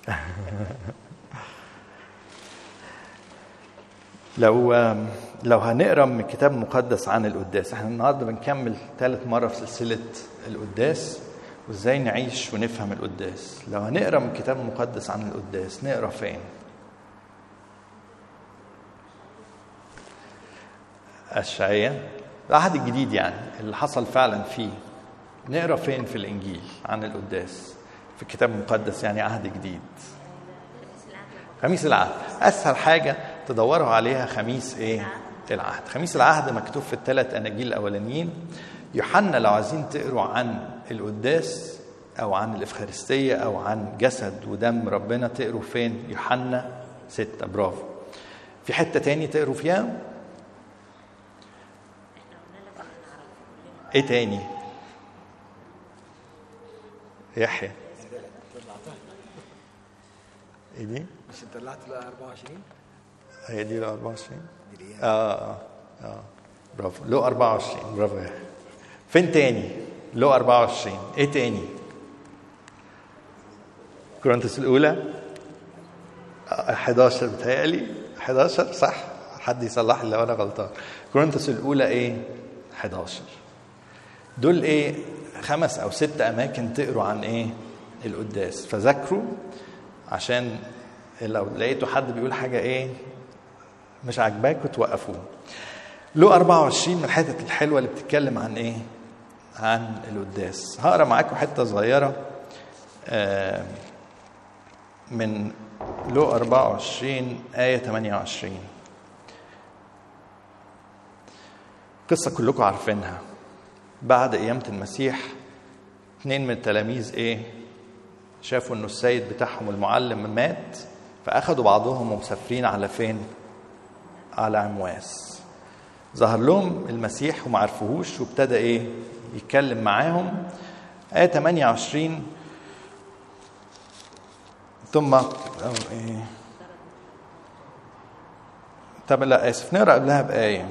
لو لو هنقرا من الكتاب المقدس عن القداس احنا النهارده بنكمل ثالث مره في سلسله القداس وازاي نعيش ونفهم القداس لو هنقرا من الكتاب المقدس عن القداس نقرا فين الشعية العهد الجديد يعني اللي حصل فعلا فيه نقرا فين في الانجيل عن القداس في الكتاب المقدس يعني عهد جديد خميس العهد اسهل حاجه تدوروا عليها خميس ايه العهد خميس العهد مكتوب في الثلاث اناجيل الاولانيين يوحنا لو عايزين تقروا عن القداس او عن الافخارستيه او عن جسد ودم ربنا تقروا فين يوحنا ستة برافو في حته تاني تقروا فيها ايه تاني يحيى ايه دي مش انت طلعت ل 24 هي دي ل 24 دي اللي هي اه اه اه برافو لو 24 برافو يا يحيى. فين تاني لو 24 ايه تاني كورنثوس الاولى آه، 11 بتهيألي 11 صح حد يصلح لي لو انا غلطان كورنثوس الاولى ايه 11 دول ايه خمس او ست اماكن تقروا عن ايه القداس فذاكروا عشان لو لقيتوا حد بيقول حاجه ايه مش عاجباكوا توقفوه له 24 من الحتت الحلوه اللي بتتكلم عن ايه عن القداس هقرا معاكم حته صغيره آه، من لو 24 آية 28 قصة كلكم عارفينها بعد قيامة المسيح اتنين من التلاميذ ايه شافوا انه السيد بتاعهم المعلم مات فاخدوا بعضهم ومسافرين على فين على عمواس ظهر لهم المسيح وما عرفوهوش وابتدى ايه يتكلم معاهم آية 28 ثم أو ايه طب لا اسف نقرا قبلها بآية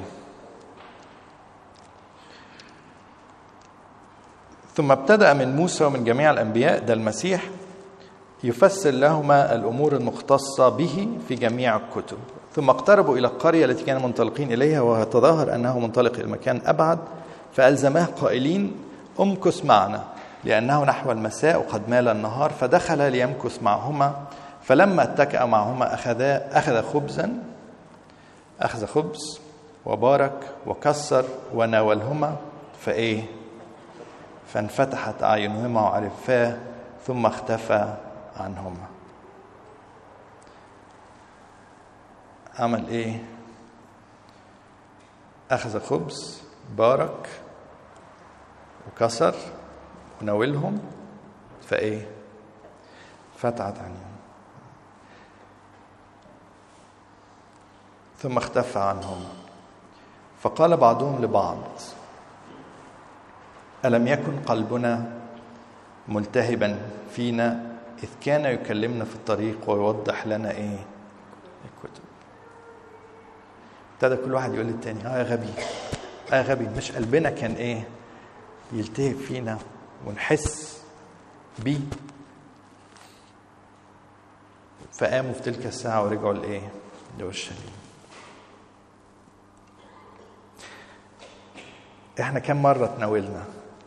ثم ابتدأ من موسى ومن جميع الأنبياء ده المسيح يفسر لهما الأمور المختصة به في جميع الكتب ثم اقتربوا إلى القرية التي كانوا منطلقين إليها وتظاهر أنه منطلق إلى مكان أبعد فألزماه قائلين امكث معنا لأنه نحو المساء وقد مال النهار فدخل ليمكث معهما فلما اتكأ معهما أخذا أخذ خبزا أخذ خبز وبارك وكسر وناولهما فإيه فانفتحت أعينهما وعرفاه ثم اختفى عنهما عمل ايه اخذ خبز بارك وكسر وناولهم فايه فتحت عنهم ثم اختفى عنهم فقال بعضهم لبعض الم يكن قلبنا ملتهبا فينا اذ كان يكلمنا في الطريق ويوضح لنا ايه الكتب ابتدى كل واحد يقول للتاني اه يا غبي اه يا غبي مش قلبنا كان ايه يلتهب فينا ونحس بيه فقاموا في تلك الساعة ورجعوا لإيه؟ لأورشليم. إحنا كم مرة تناولنا؟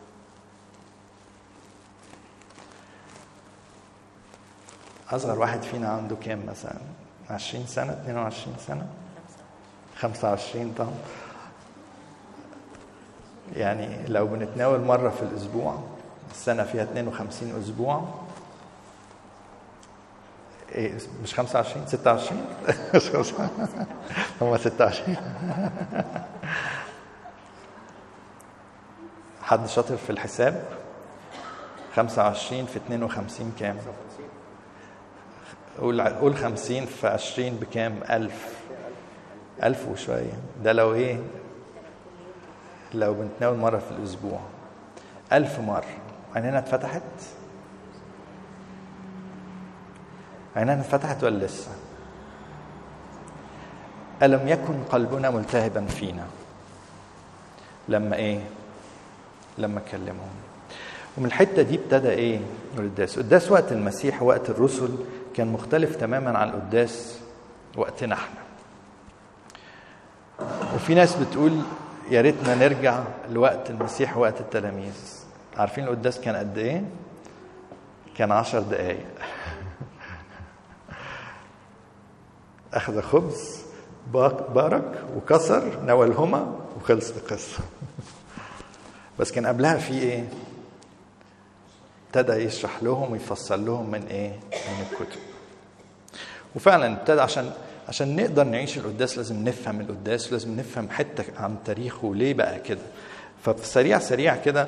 أصغر واحد فينا عنده كام مثلا؟ 20 سنة 22 سنة 25 طبعا يعني لو بنتناول مرة في الأسبوع السنة فيها 52 أسبوع إيه مش 25 26 هم 26 حد شاطر في الحساب 25 في 52 كام؟ قول قول 50 في 20 بكام؟ 1000 1000 وشوية ده لو إيه؟ لو بنتناول مرة في الأسبوع ألف مرة عينينا اتفتحت؟ عينينا اتفتحت ولا لسه؟ ألم يكن قلبنا ملتهبا فينا لما إيه؟ لما كلمهم ومن الحتة دي ابتدى إيه؟ القداس القداس وقت المسيح وقت الرسل كان مختلف تماما عن القداس وقتنا احنا وفي ناس بتقول يا ريتنا نرجع لوقت المسيح وقت التلاميذ عارفين القداس كان قد ايه كان عشر دقايق أخذ خبز بارك وكسر ناولهما وخلص القصة بس كان قبلها في ايه ابتدى يشرح لهم ويفسر لهم من ايه من الكتب وفعلا ابتدى عشان عشان نقدر نعيش القداس لازم نفهم القداس ولازم نفهم حته عن تاريخه وليه بقى كده ففي سريع سريع كده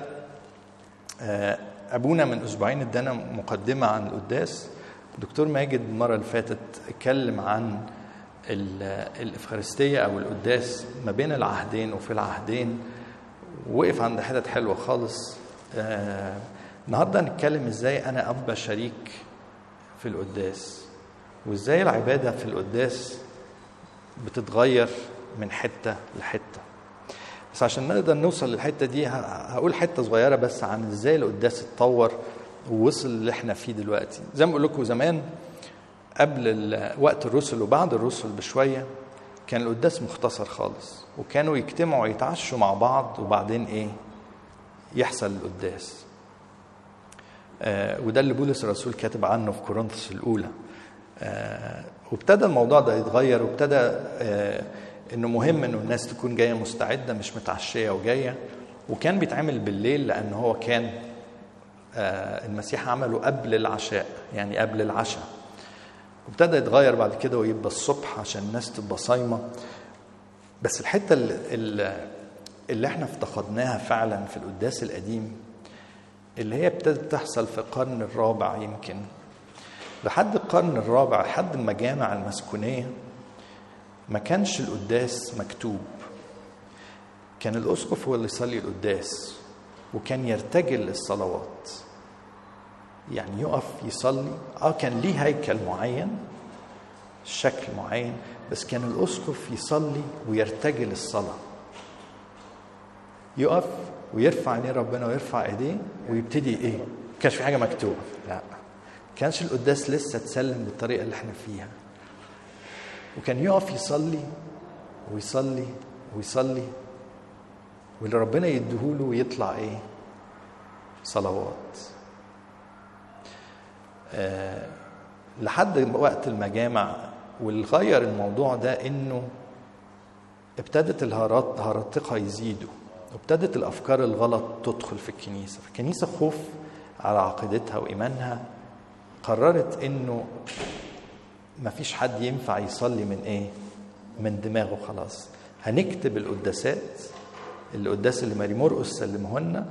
ابونا من اسبوعين ادانا مقدمه عن القداس دكتور ماجد المره اللي فاتت اتكلم عن الافخارستيه او القداس ما بين العهدين وفي العهدين وقف عند حتت حلوه خالص آه النهارده هنتكلم ازاي انا ابقى شريك في القداس وازاي العباده في القداس بتتغير من حته لحته بس عشان نقدر نوصل للحته دي هقول حته صغيره بس عن ازاي القداس اتطور ووصل اللي احنا فيه دلوقتي زي ما بقول لكم زمان قبل وقت الرسل وبعد الرسل بشويه كان القداس مختصر خالص وكانوا يجتمعوا يتعشوا مع بعض وبعدين ايه يحصل القداس آه وده اللي بولس الرسول كاتب عنه في كورنثوس الاولى آه وابتدى الموضوع ده يتغير وابتدى آه انه مهم انه الناس تكون جايه مستعده مش متعشيه وجايه وكان بيتعمل بالليل لان هو كان آه المسيح عمله قبل العشاء يعني قبل العشاء وابتدى يتغير بعد كده ويبقى الصبح عشان الناس تبقى صايمه بس الحته اللي, اللي احنا افتقدناها فعلا في القداس القديم اللي هي ابتدت تحصل في القرن الرابع يمكن لحد القرن الرابع لحد المجامع المسكونيه ما كانش القداس مكتوب كان الاسقف هو اللي يصلي القداس وكان يرتجل الصلوات يعني يقف يصلي اه كان ليه هيكل معين شكل معين بس كان الاسقف يصلي ويرتجل الصلاه يقف ويرفع عينيه ربنا ويرفع ايديه ويبتدي ايه ما كانش في حاجه مكتوبه لا كانش القداس لسه اتسلم بالطريقه اللي احنا فيها وكان يقف يصلي ويصلي ويصلي واللي ربنا يديهوله ويطلع ايه صلوات أه لحد وقت المجامع واللي غير الموضوع ده انه ابتدت الهارات هرطقة يزيدوا وابتدت الافكار الغلط تدخل في الكنيسه فالكنيسه خوف على عقيدتها وايمانها قررت انه ما فيش حد ينفع يصلي من ايه من دماغه خلاص هنكتب القداسات القداس اللي ماري مرقس سلمه لنا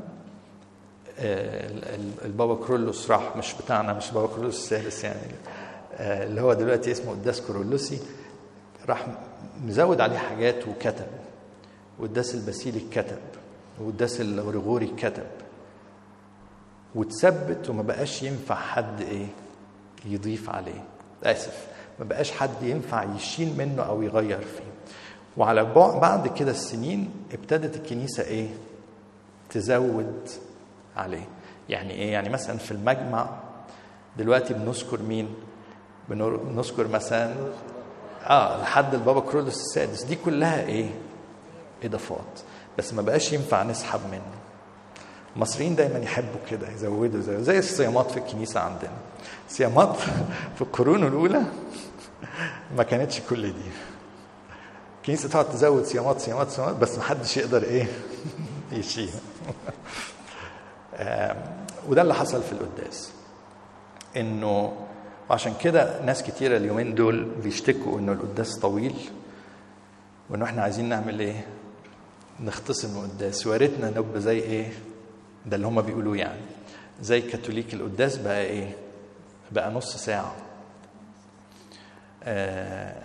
البابا كرولوس راح مش بتاعنا مش بابا كرولوس الثالث يعني اللي هو دلوقتي اسمه قداس كرولوسي راح مزود عليه حاجات وكتب وقداس الباسيلي كتب وقداس الاوريغوري كتب وتثبت وما بقاش ينفع حد ايه يضيف عليه اسف ما بقاش حد ينفع يشيل منه او يغير فيه وعلى بعد كده السنين ابتدت الكنيسه ايه تزود عليه يعني ايه يعني مثلا في المجمع دلوقتي بنذكر مين بنذكر مثلا اه لحد البابا كرولوس السادس دي كلها ايه اضافات بس ما بقاش ينفع نسحب منه المصريين دايما يحبوا كده يزودوا زي, زي الصيامات في الكنيسه عندنا صيامات في القرون الاولى ما كانتش كل دي الكنيسه تقعد تزود صيامات صيامات صيامات بس ما حدش يقدر ايه يشيل وده اللي حصل في القداس انه وعشان كده ناس كتيره اليومين دول بيشتكوا انه القداس طويل وانه احنا عايزين نعمل ايه نختصم القداس ويا ريتنا نبقى زي ايه ده اللي هم بيقولوه يعني زي كاثوليك القداس بقى ايه بقى نص ساعه آه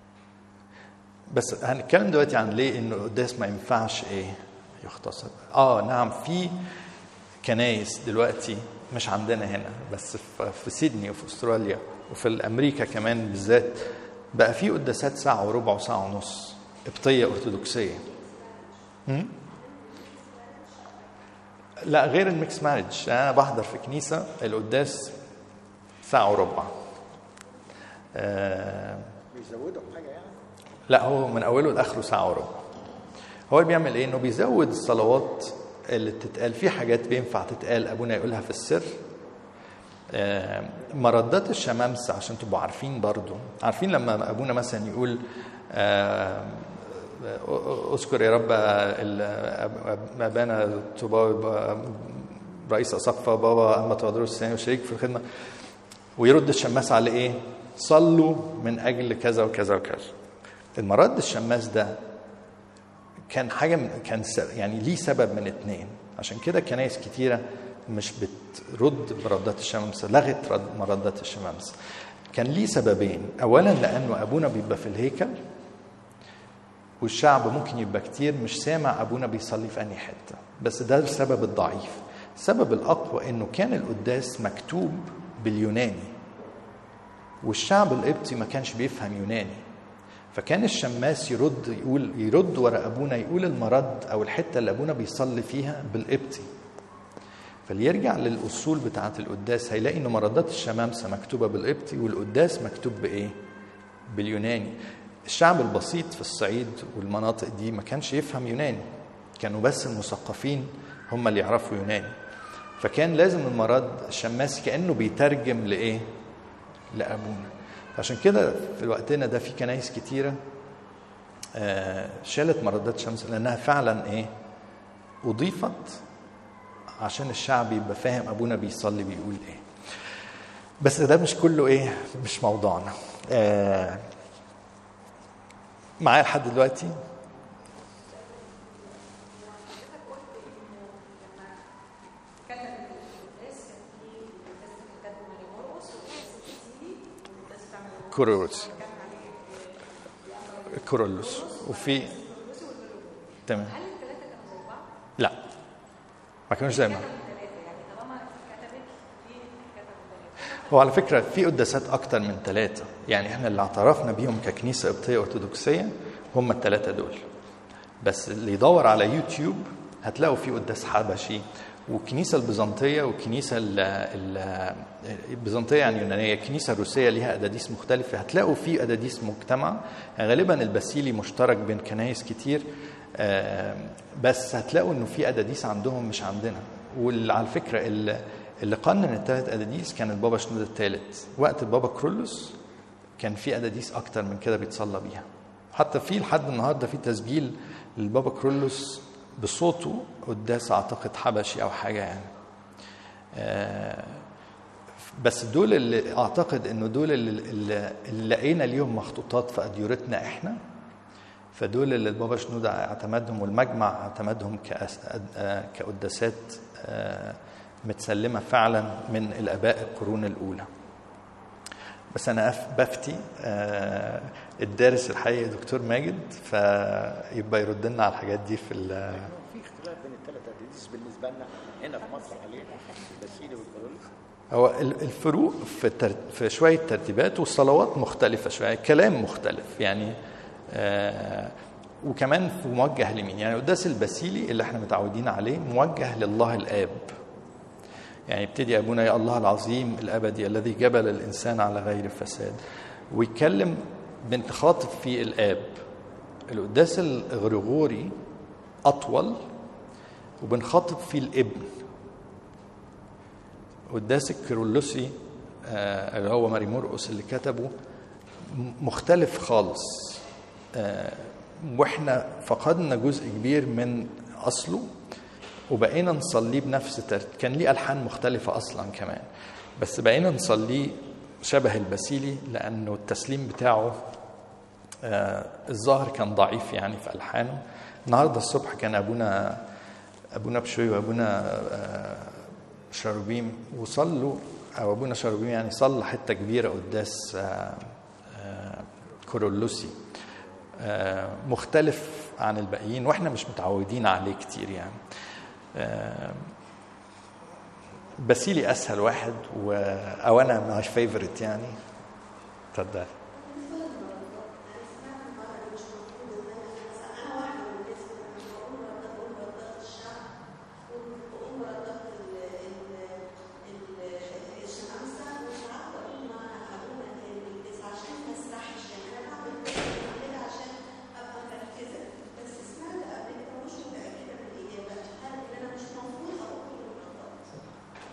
بس هنتكلم دلوقتي عن ليه انه القداس ما ينفعش ايه يختصر اه نعم في كنايس دلوقتي مش عندنا هنا بس في سيدني وفي استراليا وفي امريكا كمان بالذات بقى في قداسات ساعه وربع وساعه ونص قبطيه ارثوذكسيه لا غير الميكس مارج انا بحضر في كنيسه القداس ساعه وربع آه بيزودوا حاجه يعني لا هو من اوله لاخره ساعه وربع هو اللي بيعمل ايه انه بيزود الصلوات اللي بتتقال في حاجات بينفع تتقال ابونا يقولها في السر آه، مردات الشمامسة عشان تبقوا عارفين برضو عارفين لما ابونا مثلا يقول آه، اذكر يا رب ال- أب- ابانا تبا رئيس اسقفة بابا اما تودروس الثاني وشريك في الخدمه ويرد الشماس على ايه؟ صلوا من اجل كذا وكذا وكذا. المرد الشماس ده كان حاجه من كان س- يعني ليه سبب من اتنين عشان كده كنايس كتيره مش بترد مردات الشمامسه لغت رد مردات الشمامسه كان ليه سببين اولا لانه ابونا بيبقى في الهيكل والشعب ممكن يبقى كتير مش سامع ابونا بيصلي في انهي حته بس ده السبب الضعيف السبب الاقوى انه كان القداس مكتوب باليوناني والشعب القبطي ما كانش بيفهم يوناني فكان الشماس يرد يقول يرد ورا ابونا يقول المرد او الحته اللي ابونا بيصلي فيها بالقبطي فليرجع للاصول بتاعه القداس هيلاقي ان مردات الشمامسه مكتوبه بالقبطي والقداس مكتوب بايه؟ باليوناني الشعب البسيط في الصعيد والمناطق دي ما كانش يفهم يوناني كانوا بس المثقفين هم اللي يعرفوا يوناني فكان لازم المرد الشماسي كانه بيترجم لايه؟ لابونا عشان كده في وقتنا ده في كنايس كتيره آه، شالت مردات شمس لانها فعلا ايه؟ اضيفت عشان الشعب يبقى فاهم ابونا بيصلي بيقول ايه بس ده مش كله ايه مش موضوعنا آه معايا لحد دلوقتي كورولوس كورولوس وفي تمام لا ما كانوش زي بعض هو على فكرة في قداسات أكتر من ثلاثة يعني إحنا اللي اعترفنا بيهم ككنيسة قبطية أرثوذكسية هم الثلاثة دول بس اللي يدور على يوتيوب هتلاقوا في قداس حبشي والكنيسة البيزنطية والكنيسة ال- ال- البيزنطية يعني يونانية الكنيسة الروسية ليها أداديس مختلفة هتلاقوا في أداديس مجتمع يعني غالبا الباسيلي مشترك بين كنايس كتير آه، بس هتلاقوا إنه في أداديس عندهم مش عندنا وعلى فكرة اللي اللي قنن الثلاث أداديس كان البابا شنودة الثالث وقت البابا كرولوس كان في أداديس أكتر من كده بيتصلى بيها حتى في لحد النهارده في تسجيل للبابا كرولوس بصوته قداس اعتقد حبشي او حاجه يعني آه، بس دول اللي اعتقد انه دول اللي, اللي اللي لقينا ليهم مخطوطات في اديورتنا احنا فدول اللي البابا شنودة اعتمدهم والمجمع اعتمدهم كأس- آه، كقداسات آه، متسلمة فعلا من الآباء القرون الأولى بس أنا أف- بفتي آه، الدارس الحقيقي دكتور ماجد فيبقى يرد لنا على الحاجات دي في ال- في اختلاف بين الثلاث اديس بالنسبه لنا هنا في مصر عليه البسيلي والكرولوس هو ال- الفروق في التر... في شويه ترتيبات والصلوات مختلفه شويه كلام مختلف يعني آه وكمان في موجه لمين يعني قداس البسيلي اللي احنا متعودين عليه موجه لله الاب يعني يبتدي ابونا يا الله العظيم الابدي الذي جبل الانسان على غير فساد ويتكلم بنخاطب فيه الاب القداس الغريغوري اطول وبنخاطب فيه الابن قداس الكيرلسي آه، اللي هو ماري مرقس اللي كتبه م- مختلف خالص آه، واحنا فقدنا جزء كبير من اصله وبقينا نصليه بنفس ترتيب كان ليه الحان مختلفه اصلا كمان بس بقينا نصليه شبه البسيلي لانه التسليم بتاعه آه، الظاهر كان ضعيف يعني في الحانه النهارده الصبح كان ابونا ابونا بشوي وابونا آه، شاروبيم وصلوا او ابونا شاروبيم يعني صلى حته كبيره قداس آه، آه، كورولوسي آه، مختلف عن الباقيين واحنا مش متعودين عليه كتير يعني آه، بسيلي اسهل واحد و... او انا ماي فيفورت يعني اتفضل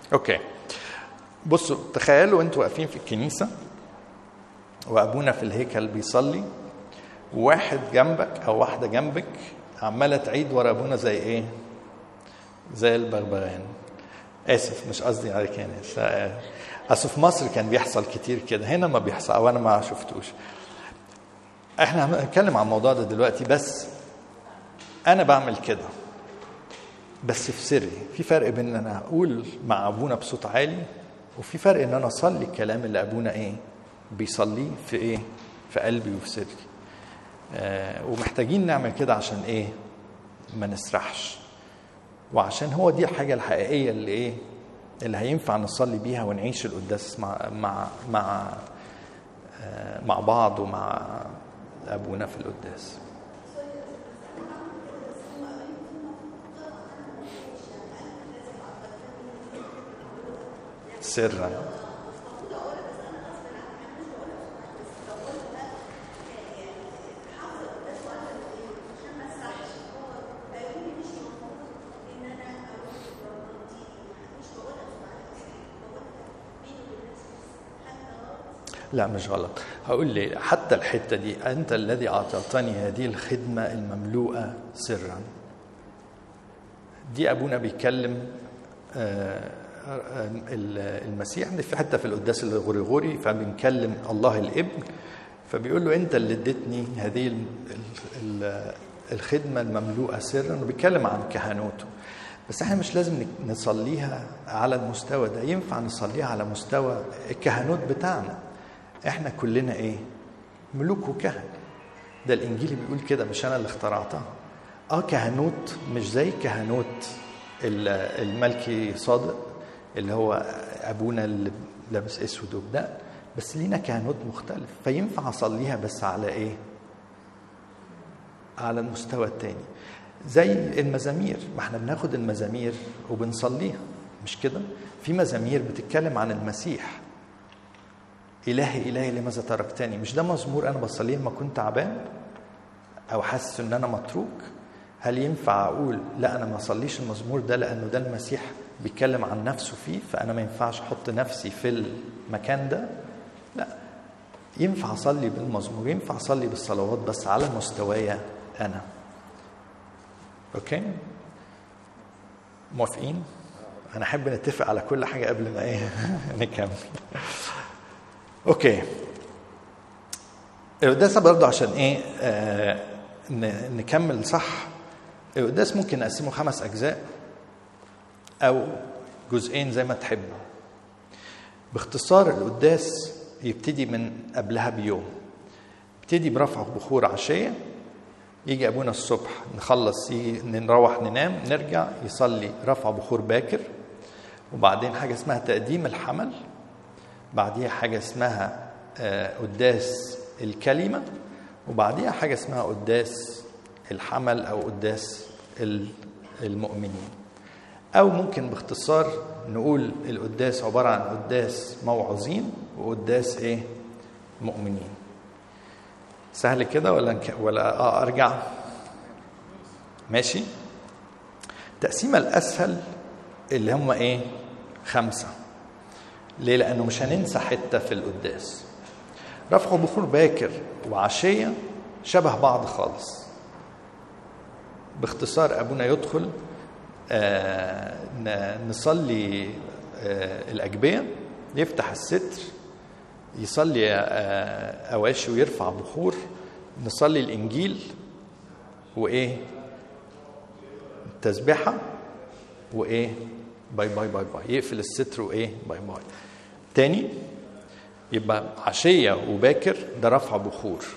اوكي بصوا تخيلوا انتوا واقفين في الكنيسه وابونا في الهيكل بيصلي وواحد جنبك او واحده جنبك عماله تعيد ورا ابونا زي ايه؟ زي البغبغان اسف مش قصدي عليك يعني س- اصل في مصر كان بيحصل كتير كده هنا ما بيحصل او انا ما شفتوش احنا هنتكلم عن الموضوع ده دلوقتي بس انا بعمل كده بس في سري في فرق بين ان انا اقول مع ابونا بصوت عالي وفي فرق ان انا اصلي الكلام اللي ابونا ايه بيصليه في ايه في قلبي وفي سري آه ومحتاجين نعمل كده عشان ايه ما نسرحش وعشان هو دي الحاجة الحقيقية اللي ايه اللي هينفع نصلي بيها ونعيش القداس مع مع مع آه مع بعض ومع ابونا في القداس سرا لا مش غلط هقول لي حتى الحتة دي أنت الذي أعطيتني هذه الخدمة المملوءة سرا دي أبونا بيتكلم آه، آه، المسيح في حتى في القداس الغريغوري فبنكلم الله الابن فبيقول له أنت اللي اديتني هذه ال- ال- ال- الخدمة المملوءة سرا وبيتكلم عن كهنوته بس احنا مش لازم نك- نصليها على المستوى ده ينفع نصليها على مستوى الكهنوت بتاعنا احنا كلنا ايه ملوك وكهنة ده الانجيل بيقول كده مش انا اللي اخترعتها اه كهنوت مش زي كهنوت ال- الملكي صادق اللي هو ابونا اللي لابس اسود وبدأ بس لينا كهنوت مختلف فينفع اصليها بس على ايه على المستوى التاني زي المزامير ما احنا بناخد المزامير وبنصليها مش كده في مزامير بتتكلم عن المسيح إلهي إلهي لماذا تركتني مش ده مزمور أنا بصليه لما كنت تعبان أو حاسس إن أنا متروك هل ينفع أقول لا أنا ما أصليش المزمور ده لأنه ده المسيح بيتكلم عن نفسه فيه فأنا ما ينفعش أحط نفسي في المكان ده لا ينفع أصلي بالمزمور ينفع أصلي بالصلوات بس على مستوايا أنا أوكي موافقين أنا أحب نتفق على كل حاجة قبل ما إيه نكمل اوكي القداس برضه عشان ايه آه ن- نكمل صح القداس ممكن نقسمه خمس اجزاء او جزئين زي ما تحبوا باختصار القداس يبتدي من قبلها بيوم يبتدي برفع بخور عشيه يجي ابونا الصبح نخلص يجي نروح ننام نرجع يصلي رفع بخور باكر وبعدين حاجه اسمها تقديم الحمل بعديها حاجة اسمها آه، قداس الكلمة وبعديها حاجة اسمها قداس الحمل أو قداس ال- المؤمنين أو ممكن باختصار نقول القداس عبارة عن قداس موعظين وقداس إيه؟ مؤمنين سهل كده ولا نك- ولا آه أرجع؟ ماشي؟ التقسيمة الأسهل اللي هم إيه؟ خمسة ليه؟ لأنه مش هننسى حتة في القداس. رفع بخور باكر وعشية شبه بعض خالص. باختصار أبونا يدخل آه ن- نصلي آه الأجبية يفتح الستر يصلي آه أواشي ويرفع بخور نصلي الإنجيل وإيه؟ تسبحة وإيه؟ باي باي باي باي يقفل الستر وإيه؟ باي باي. تاني يبقى عشية وباكر ده رفع بخور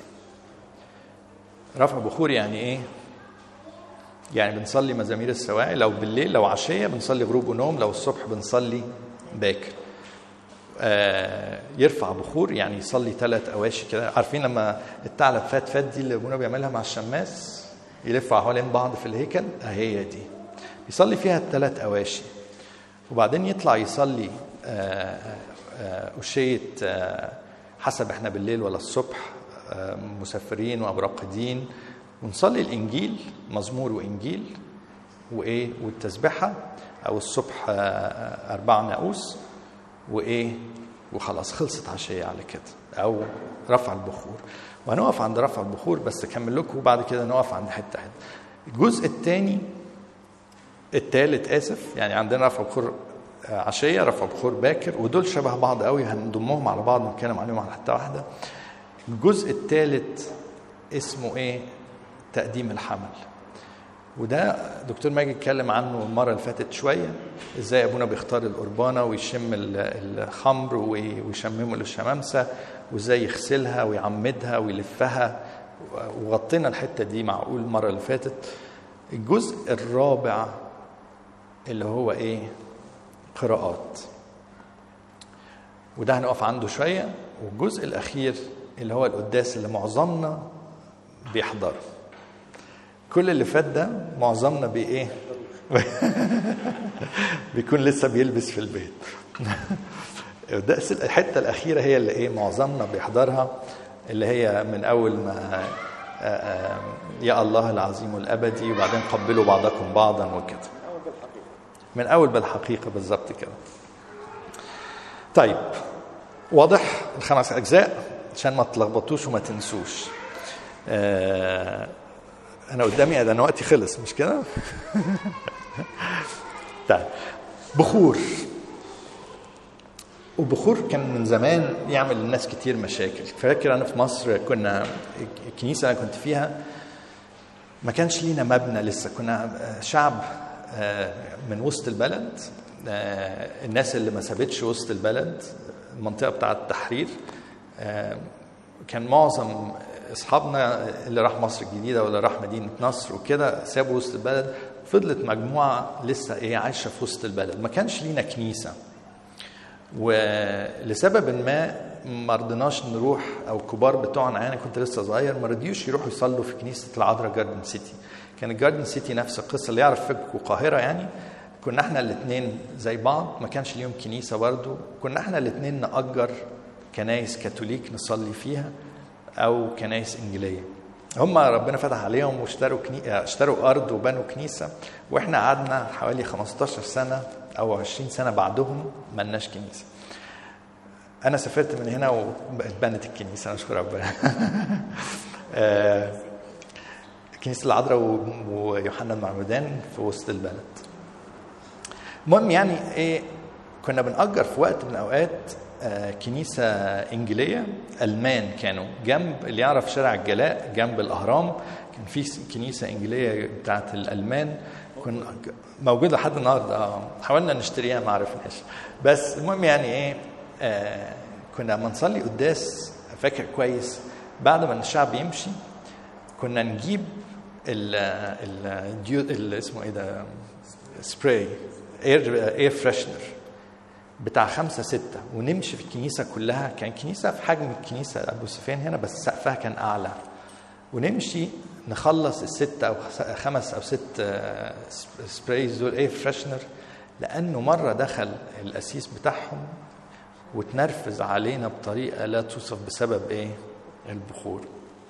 رفع بخور يعني ايه يعني بنصلي مزامير السواعي لو بالليل لو عشية بنصلي غروب ونوم لو الصبح بنصلي باكر آه يرفع بخور يعني يصلي ثلاث اواشي كده عارفين لما الثعلب فات فات دي اللي ابونا بيعملها مع الشماس يلف حوالين بعض في الهيكل اهي دي يصلي فيها الثلاث اواشي وبعدين يطلع يصلي آه، آه، أشية آه، حسب احنا بالليل ولا الصبح آه، مسافرين وأبراقدين ونصلي الإنجيل مزمور وإنجيل وإيه والتسبحة او الصبح آه، اربعه ناقوس وايه وخلاص خلصت عشيه على كده او رفع البخور وهنقف عند رفع البخور بس اكمل لكم وبعد كده نقف عند حته حته الجزء الثاني الثالث اسف يعني عندنا رفع بخور آه، عشيه رفع بخور باكر ودول شبه بعض قوي هنضمهم على بعض ونتكلم عليهم على حته واحده الجزء الثالث اسمه ايه تقديم الحمل وده دكتور ماجد اتكلم عنه المره اللي فاتت شويه ازاي ابونا بيختار القربانه ويشم ال- الخمر وي- ويشممه للشمامسه وازاي يغسلها ويعمدها ويلفها وغطينا الحته دي معقول المره اللي فاتت الجزء الرابع اللي هو ايه قراءات وده هنقف عنده شويه والجزء الاخير اللي هو القداس اللي معظمنا بيحضره كل اللي فات ده معظمنا بايه بيكون لسه بيلبس في البيت القداس الحته الاخيره هي اللي ايه معظمنا بيحضرها اللي هي من اول ما آه، آه، يا الله العظيم الابدي وبعدين قبلوا بعضكم بعضا وكده أول بالحقيقة من اول بالحقيقه بالظبط كده طيب واضح الخمس اجزاء عشان ما تلخبطوش وما تنسوش آه انا قدامي ده انا وقتي خلص مش كده طيب بخور وبخور كان من زمان يعمل للناس كتير مشاكل فاكر انا في مصر كنا الكنيسه اللي كنت فيها ما كانش لينا مبنى لسه كنا شعب آه، من وسط البلد آه، الناس اللي ما سابتش وسط البلد المنطقه بتاعه التحرير آه، كان معظم اصحابنا اللي راح مصر الجديده واللي راح مدينه نصر وكده سابوا وسط البلد فضلت مجموعه لسه ايه عايشه في وسط البلد ما كانش لينا كنيسه ولسبب ما ما رضيناش نروح او الكبار بتوعنا انا كنت لسه صغير ما رضيوش يروحوا يصلوا في كنيسه العذراء جاردن سيتي كان الجاردن سيتي نفس القصه اللي يعرف فك القاهره يعني كنا احنا الاثنين زي بعض ما كانش ليهم كنيسه برضه كنا احنا الاثنين نأجر كنايس كاثوليك نصلي فيها او كنايس انجيليه هم ربنا فتح عليهم واشتروا كني... اشتروا ارض وبنوا كنيسه واحنا قعدنا حوالي 15 سنه او 20 سنه بعدهم ما لناش كنيسه انا سافرت من هنا واتبنت الكنيسه نشكر ربنا آه، كنيسه العذراء و- ويوحنا المعمدان في وسط البلد المهم يعني ايه كنا بنأجر في وقت من الأوقات آه، كنيسة إنجيلية ألمان كانوا جنب اللي يعرف شارع الجلاء جنب الأهرام كان في كنيسة إنجيلية بتاعت الألمان كنا موجودة لحد النهاردة آه، حاولنا نشتريها ما عرفناش بس المهم يعني إيه آه، كنا لما نصلي قداس فاكر كويس بعد ما الشعب يمشي كنا نجيب ال ال الديو- ال اسمه ايه ده سبراي اير اير فريشنر بتاع خمسة ستة ونمشي في الكنيسة كلها كان كنيسة في حجم الكنيسة أبو سفيان هنا بس سقفها كان أعلى ونمشي نخلص الست أو خمس أو ست آه، سبرايز دول اير فريشنر لأنه مرة دخل القسيس بتاعهم وتنرفز علينا بطريقة لا توصف بسبب إيه؟ البخور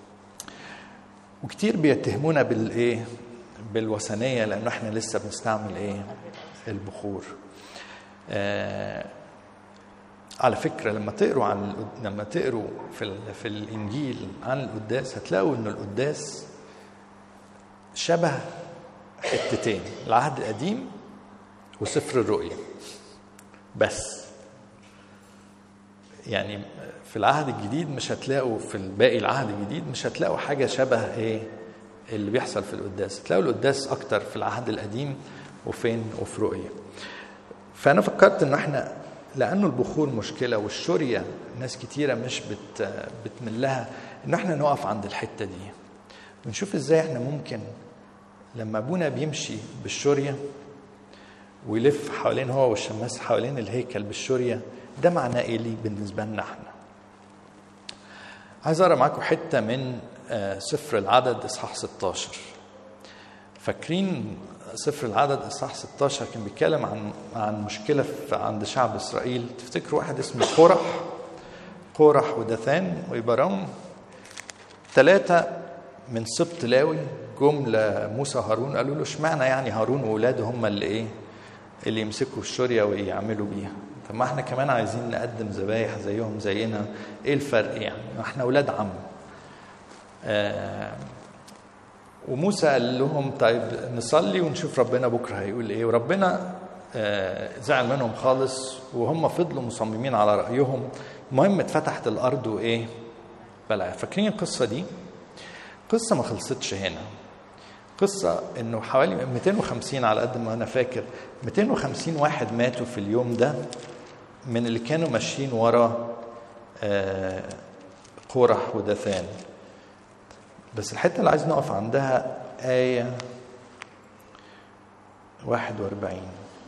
وكتير بيتهمونا بالايه بالوثنيه لانه احنا لسه بنستعمل ايه البخور آه على فكره لما تقروا عن القد- لما تقروا في ال- في الانجيل عن القداس هتلاقوا ان القداس شبه حتتين العهد القديم وسفر الرؤيا بس يعني في العهد الجديد مش هتلاقوا في الباقي العهد الجديد مش هتلاقوا حاجه شبه ايه اللي بيحصل في القداس هتلاقوا القداس اكتر في العهد القديم وفين وفي رؤيه فانا فكرت ان احنا لانه البخور مشكله والشوريه ناس كتيره مش بت بتملها ان احنا نقف عند الحته دي ونشوف ازاي احنا ممكن لما ابونا بيمشي بالشوريه ويلف حوالين هو والشماس حوالين الهيكل بالشوريه ده معناه ايه ليه بالنسبه لنا احنا عايز اقرا معاكم حته من آه، سفر العدد اصحاح 16 فاكرين سفر العدد اصحاح 16 كان بيتكلم عن عن مشكله في عند شعب اسرائيل تفتكروا واحد اسمه قرح قرح ودثان ويبرام ثلاثه من سبط لاوي جم لموسى وهارون قالوا له اشمعنى يعني هارون واولاده هم اللي ايه اللي يمسكوا الشوريه ويعملوا بيها طب ما احنا كمان عايزين نقدم ذبايح زيهم زينا ايه الفرق يعني احنا اولاد عم آه وموسى قال لهم طيب نصلي ونشوف ربنا بكره هيقول ايه وربنا آه زعل منهم خالص وهم فضلوا مصممين على رايهم المهم اتفتحت الارض وايه بلع فاكرين القصه دي قصه ما خلصتش هنا قصة انه حوالي 250 على قد ما انا فاكر 250 واحد ماتوا في اليوم ده من اللي كانوا ماشيين ورا آه قرح ودثان بس الحتة اللي عايز نقف عندها آية 41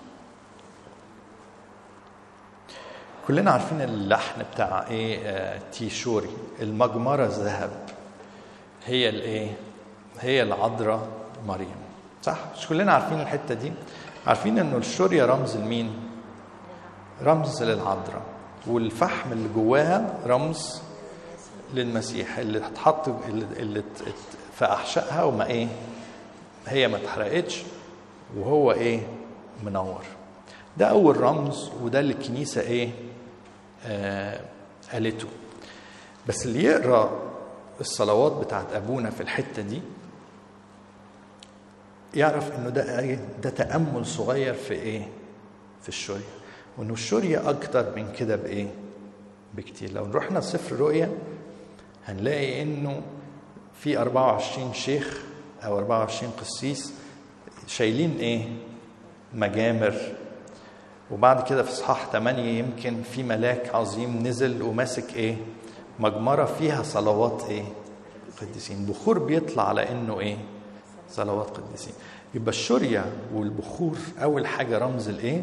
كلنا عارفين اللحن بتاع ايه آه تيشوري المجمرة ذهب هي الايه هي العذراء مريم صح مش كلنا عارفين الحته دي عارفين انه الشوريه رمز لمين رمز للعذراء والفحم اللي جواها رمز للمسيح اللي اتحط اللي, اللي في احشائها وما ايه هي ما اتحرقتش وهو ايه منور ده اول رمز وده اللي الكنيسه ايه آه قالته بس اللي يقرا الصلوات بتاعت ابونا في الحته دي يعرف انه ده ايه ده تامل صغير في ايه في الشوريه وانه الشوريه اكتر من كده بايه بكتير لو رحنا سفر رؤيا هنلاقي انه في 24 شيخ او 24 قسيس شايلين ايه مجامر وبعد كده في اصحاح 8 يمكن في ملاك عظيم نزل وماسك ايه مجمره فيها صلوات ايه قديسين بخور بيطلع على انه ايه صلوات قديسين يبقى الشورية والبخور أول حاجة رمز الإيه؟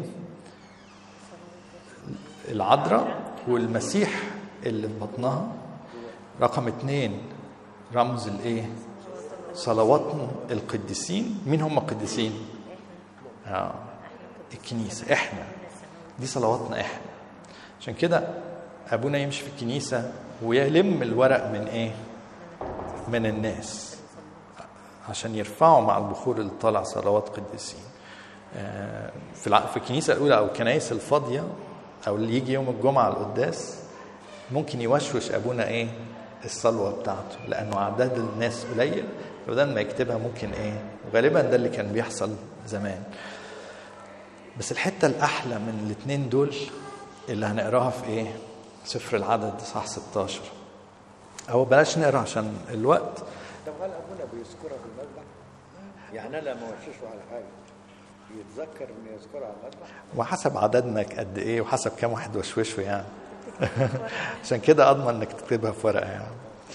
العذراء والمسيح اللي في بطنها رقم اتنين رمز الإيه؟ صلوات القديسين مين هم القديسين؟ آه. الكنيسة إحنا دي صلواتنا إحنا عشان كده أبونا يمشي في الكنيسة ويلم الورق من إيه؟ من الناس عشان يرفعوا مع البخور اللي طالع صلوات قديسين في في الكنيسه الاولى او الكنائس الفاضيه او اللي يجي يوم الجمعه القداس ممكن يوشوش ابونا ايه الصلوه بتاعته لانه اعداد الناس قليل فبدل ما يكتبها ممكن ايه وغالبا ده اللي كان بيحصل زمان بس الحته الاحلى من الاثنين دول اللي هنقراها في ايه سفر العدد صح 16 او بلاش نقرا عشان الوقت طب هل ابونا بيذكرها في المذبح؟ يعني انا لما وششه على حاجه يتذكر انه يذكرها على المذبح؟ وحسب عددنا قد ايه وحسب كم واحد وشوشه يعني عشان كده اضمن انك تكتبها في ورقه يعني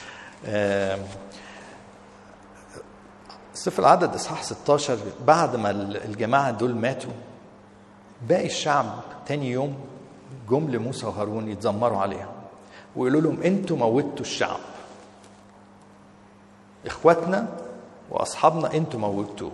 سفر العدد اصحاح 16 بعد ما الجماعه دول ماتوا باقي الشعب تاني يوم جم لموسى وهارون يتذمروا عليهم ويقولوا لهم انتوا موتوا الشعب اخواتنا واصحابنا انتوا موتوه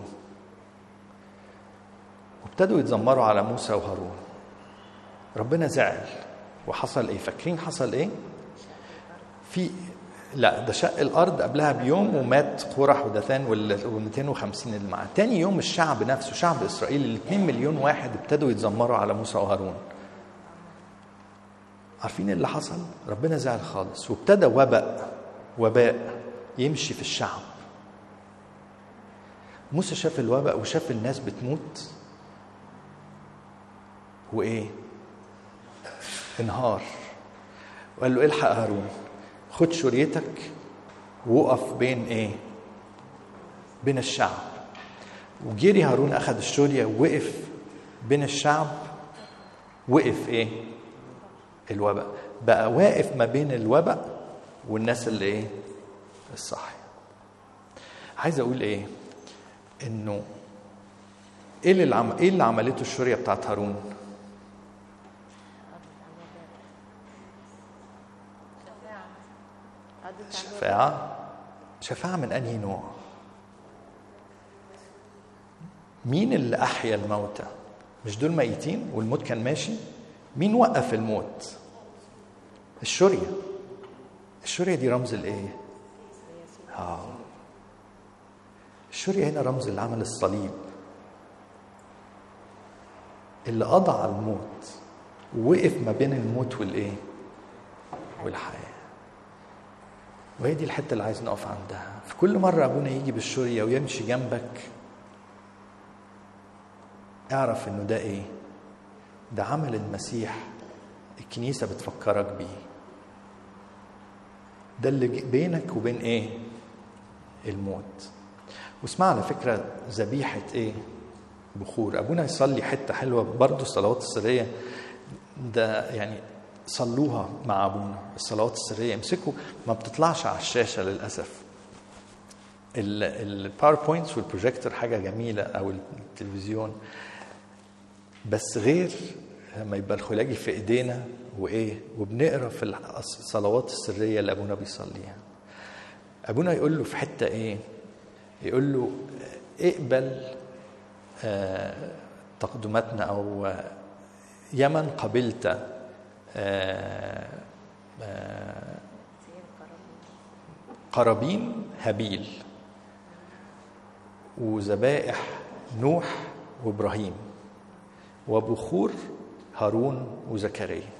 وابتدوا يتذمروا على موسى وهارون ربنا زعل وحصل ايه فاكرين حصل ايه في لا ده شق الارض قبلها بيوم ومات قرح ودثان وال 250 اللي معاه تاني يوم الشعب نفسه شعب اسرائيل ال 2 مليون واحد ابتدوا يتذمروا على موسى وهارون عارفين اللي حصل ربنا زعل خالص وابتدى وباء وباء يمشي في الشعب موسى شاف الوباء وشاف الناس بتموت وايه انهار وقال له الحق هارون خد شريتك ووقف بين ايه بين الشعب وجري هارون اخذ الشورية ووقف بين الشعب وقف ايه الوباء بقى واقف ما بين الوباء والناس اللي ايه الصح عايز اقول ايه انه ايه اللي عم... ايه اللي عملته الشوريه بتاعت هارون شفاعة شفاعة من أنهي نوع مين اللي أحيا الموتى مش دول ميتين والموت كان ماشي مين وقف الموت الشورية الشورية دي رمز الايه آه. الشورية هنا رمز اللي عمل الصليب اللي قضى على الموت ووقف ما بين الموت والايه والحياه وهي دي الحته اللي عايز نقف عندها في كل مره ابونا يجي بالشوريه ويمشي جنبك اعرف انه ده ايه ده عمل المسيح الكنيسه بتفكرك بيه ده اللي بينك وبين ايه الموت واسمع على فكره ذبيحه ايه بخور ابونا يصلي حته حلوه برضه الصلوات السريه ده يعني صلوها مع ابونا الصلوات السريه امسكوا ما بتطلعش على الشاشه للاسف الباوربوينتس والبروجيكتور حاجه جميله او التلفزيون بس غير لما يبقى الخلاجي في ايدينا وايه وبنقرا في الصلوات السريه اللي ابونا بيصليها ابونا يقول له في حته ايه يقول له اقبل آه تقدماتنا او آه يا من قبلت آه آه قرابين هابيل وذبائح نوح وابراهيم وبخور هارون وزكريا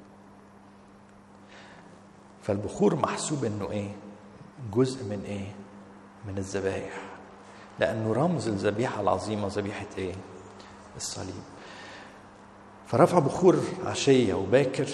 فالبخور محسوب انه ايه جزء من ايه من الذبائح لانه رمز الذبيحه العظيمه ذبيحه ايه الصليب فرفع بخور عشيه وباكر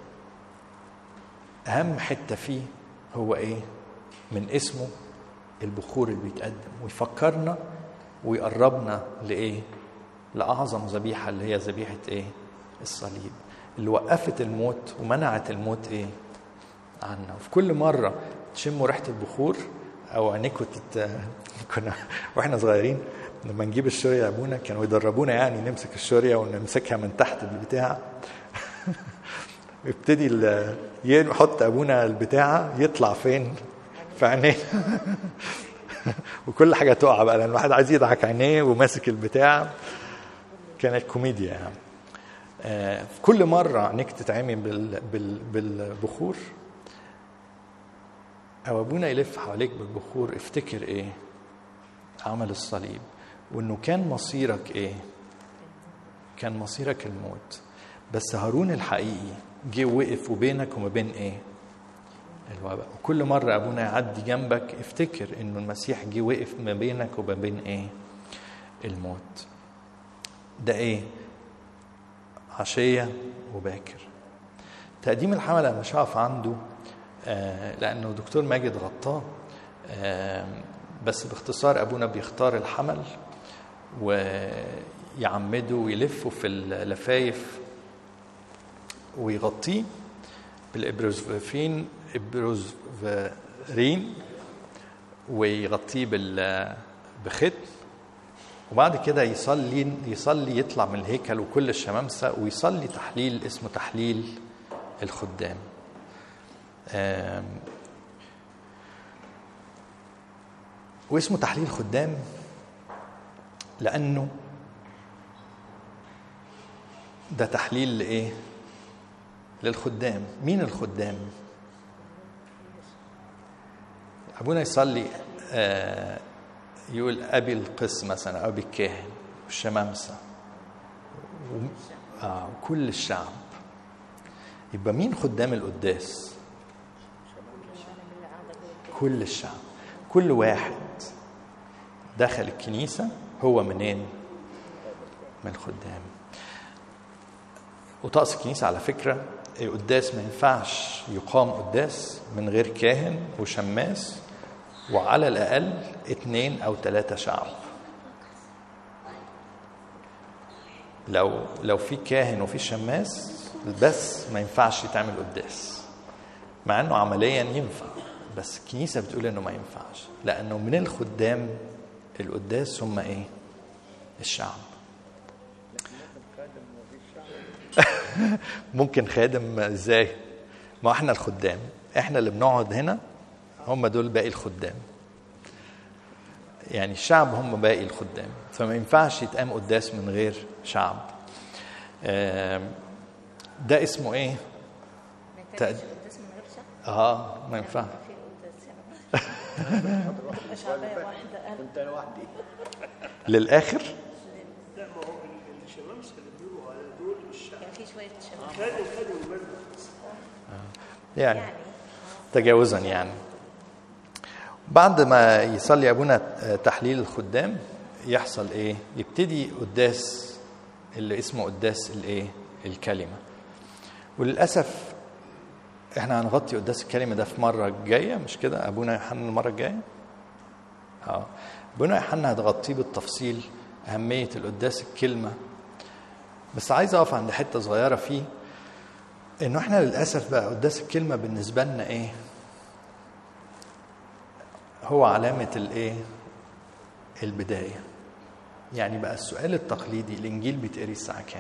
اهم حته فيه هو ايه من اسمه البخور اللي بيتقدم ويفكرنا ويقربنا لايه لاعظم ذبيحه اللي هي ذبيحه ايه الصليب اللي وقفت الموت ومنعت الموت ايه عنا وفي كل مره تشموا ريحه البخور او عينيكم تت... كنا واحنا صغيرين لما نجيب الشوريه يا ابونا كانوا يدربونا يعني نمسك الشوريه ونمسكها من تحت البتاع يبتدي يحط ابونا البتاعه يطلع فين في عينيه وكل حاجه تقع بقى لان الواحد عايز يضحك عينيه وماسك البتاع كانت كوميديا يعني آه في كل مرة عينيك تتعمي بال بال بالبخور أو أبونا يلف حواليك بالبخور افتكر إيه؟ عمل الصليب وإنه كان مصيرك إيه؟ كان مصيرك الموت بس هارون الحقيقي جه وقف وبينك وما بين إيه؟ الوباء وكل مرة أبونا يعدي جنبك افتكر إنه المسيح جه وقف ما بينك وما بين إيه؟ الموت ده إيه؟ عشية وباكر تقديم الحمل أنا مش هقف عنده آه لأنه دكتور ماجد غطاه آه بس باختصار أبونا بيختار الحمل ويعمده ويلفه في اللفايف ويغطيه بالإبروزفين إبروزفرين ويغطيه بال بختم وبعد كده يصلي يصلي يطلع من الهيكل وكل الشمامسة ويصلي تحليل اسمه تحليل الخدام واسمه تحليل خدام لأنه ده تحليل لإيه؟ للخدام مين الخدام؟ أبونا يصلي آه يقول أبي القس مثلا أو أبي الكاهن والشمامسة آه كل الشعب يبقى مين خدام القداس كل الشعب كل واحد دخل الكنيسة هو منين من الخدام وطقس الكنيسة على فكرة القداس ما ينفعش يقام قداس من غير كاهن وشماس وعلى الأقل اثنين أو ثلاثة شعب لو لو في كاهن وفي شماس بس ما ينفعش يتعمل قداس مع انه عمليا ينفع بس الكنيسة بتقول انه ما ينفعش لانه من الخدام القداس هم ايه الشعب ممكن خادم ازاي ما احنا الخدام احنا اللي بنقعد هنا هم دول باقي الخدام يعني الشعب هم باقي الخدام فما ينفعش يتقام قداس من غير شعب ده اسمه ايه تق... اه ما ينفع كنت لوحدي للاخر لا ما هو الشمامسه اللي بيقولوا شوية شباب يعني يعني تجاوزا يعني بعد ما يصلي ابونا تحليل الخدام يحصل ايه يبتدي قداس اللي اسمه قداس الايه الكلمه وللاسف احنا هنغطي قداس الكلمه ده في مره جايه مش كده ابونا يوحنا المره الجايه اه ابونا يوحنا هتغطيه بالتفصيل اهميه القداس الكلمه بس عايز اقف عند حته صغيره فيه انه احنا للاسف بقى قداس الكلمه بالنسبه لنا ايه هو علامه الايه البدايه يعني بقى السؤال التقليدي الانجيل بيتقري الساعه كام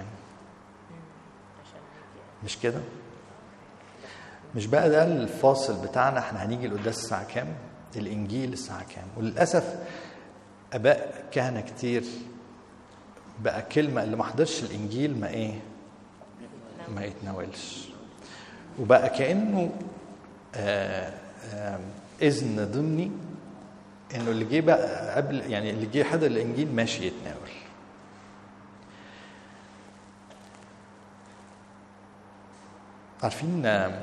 مش كده مش بقى ده الفاصل بتاعنا احنا هنيجي القداس الساعه كام الانجيل الساعه كام وللاسف اباء كهنه كتير بقى كلمه اللي ما حضرش الانجيل ما ايه ما يتناولش وبقى كانه آه آه اذن ضمني انه اللي جه بقى قبل يعني اللي جه حضر الانجيل ماشي يتناول عارفين آه،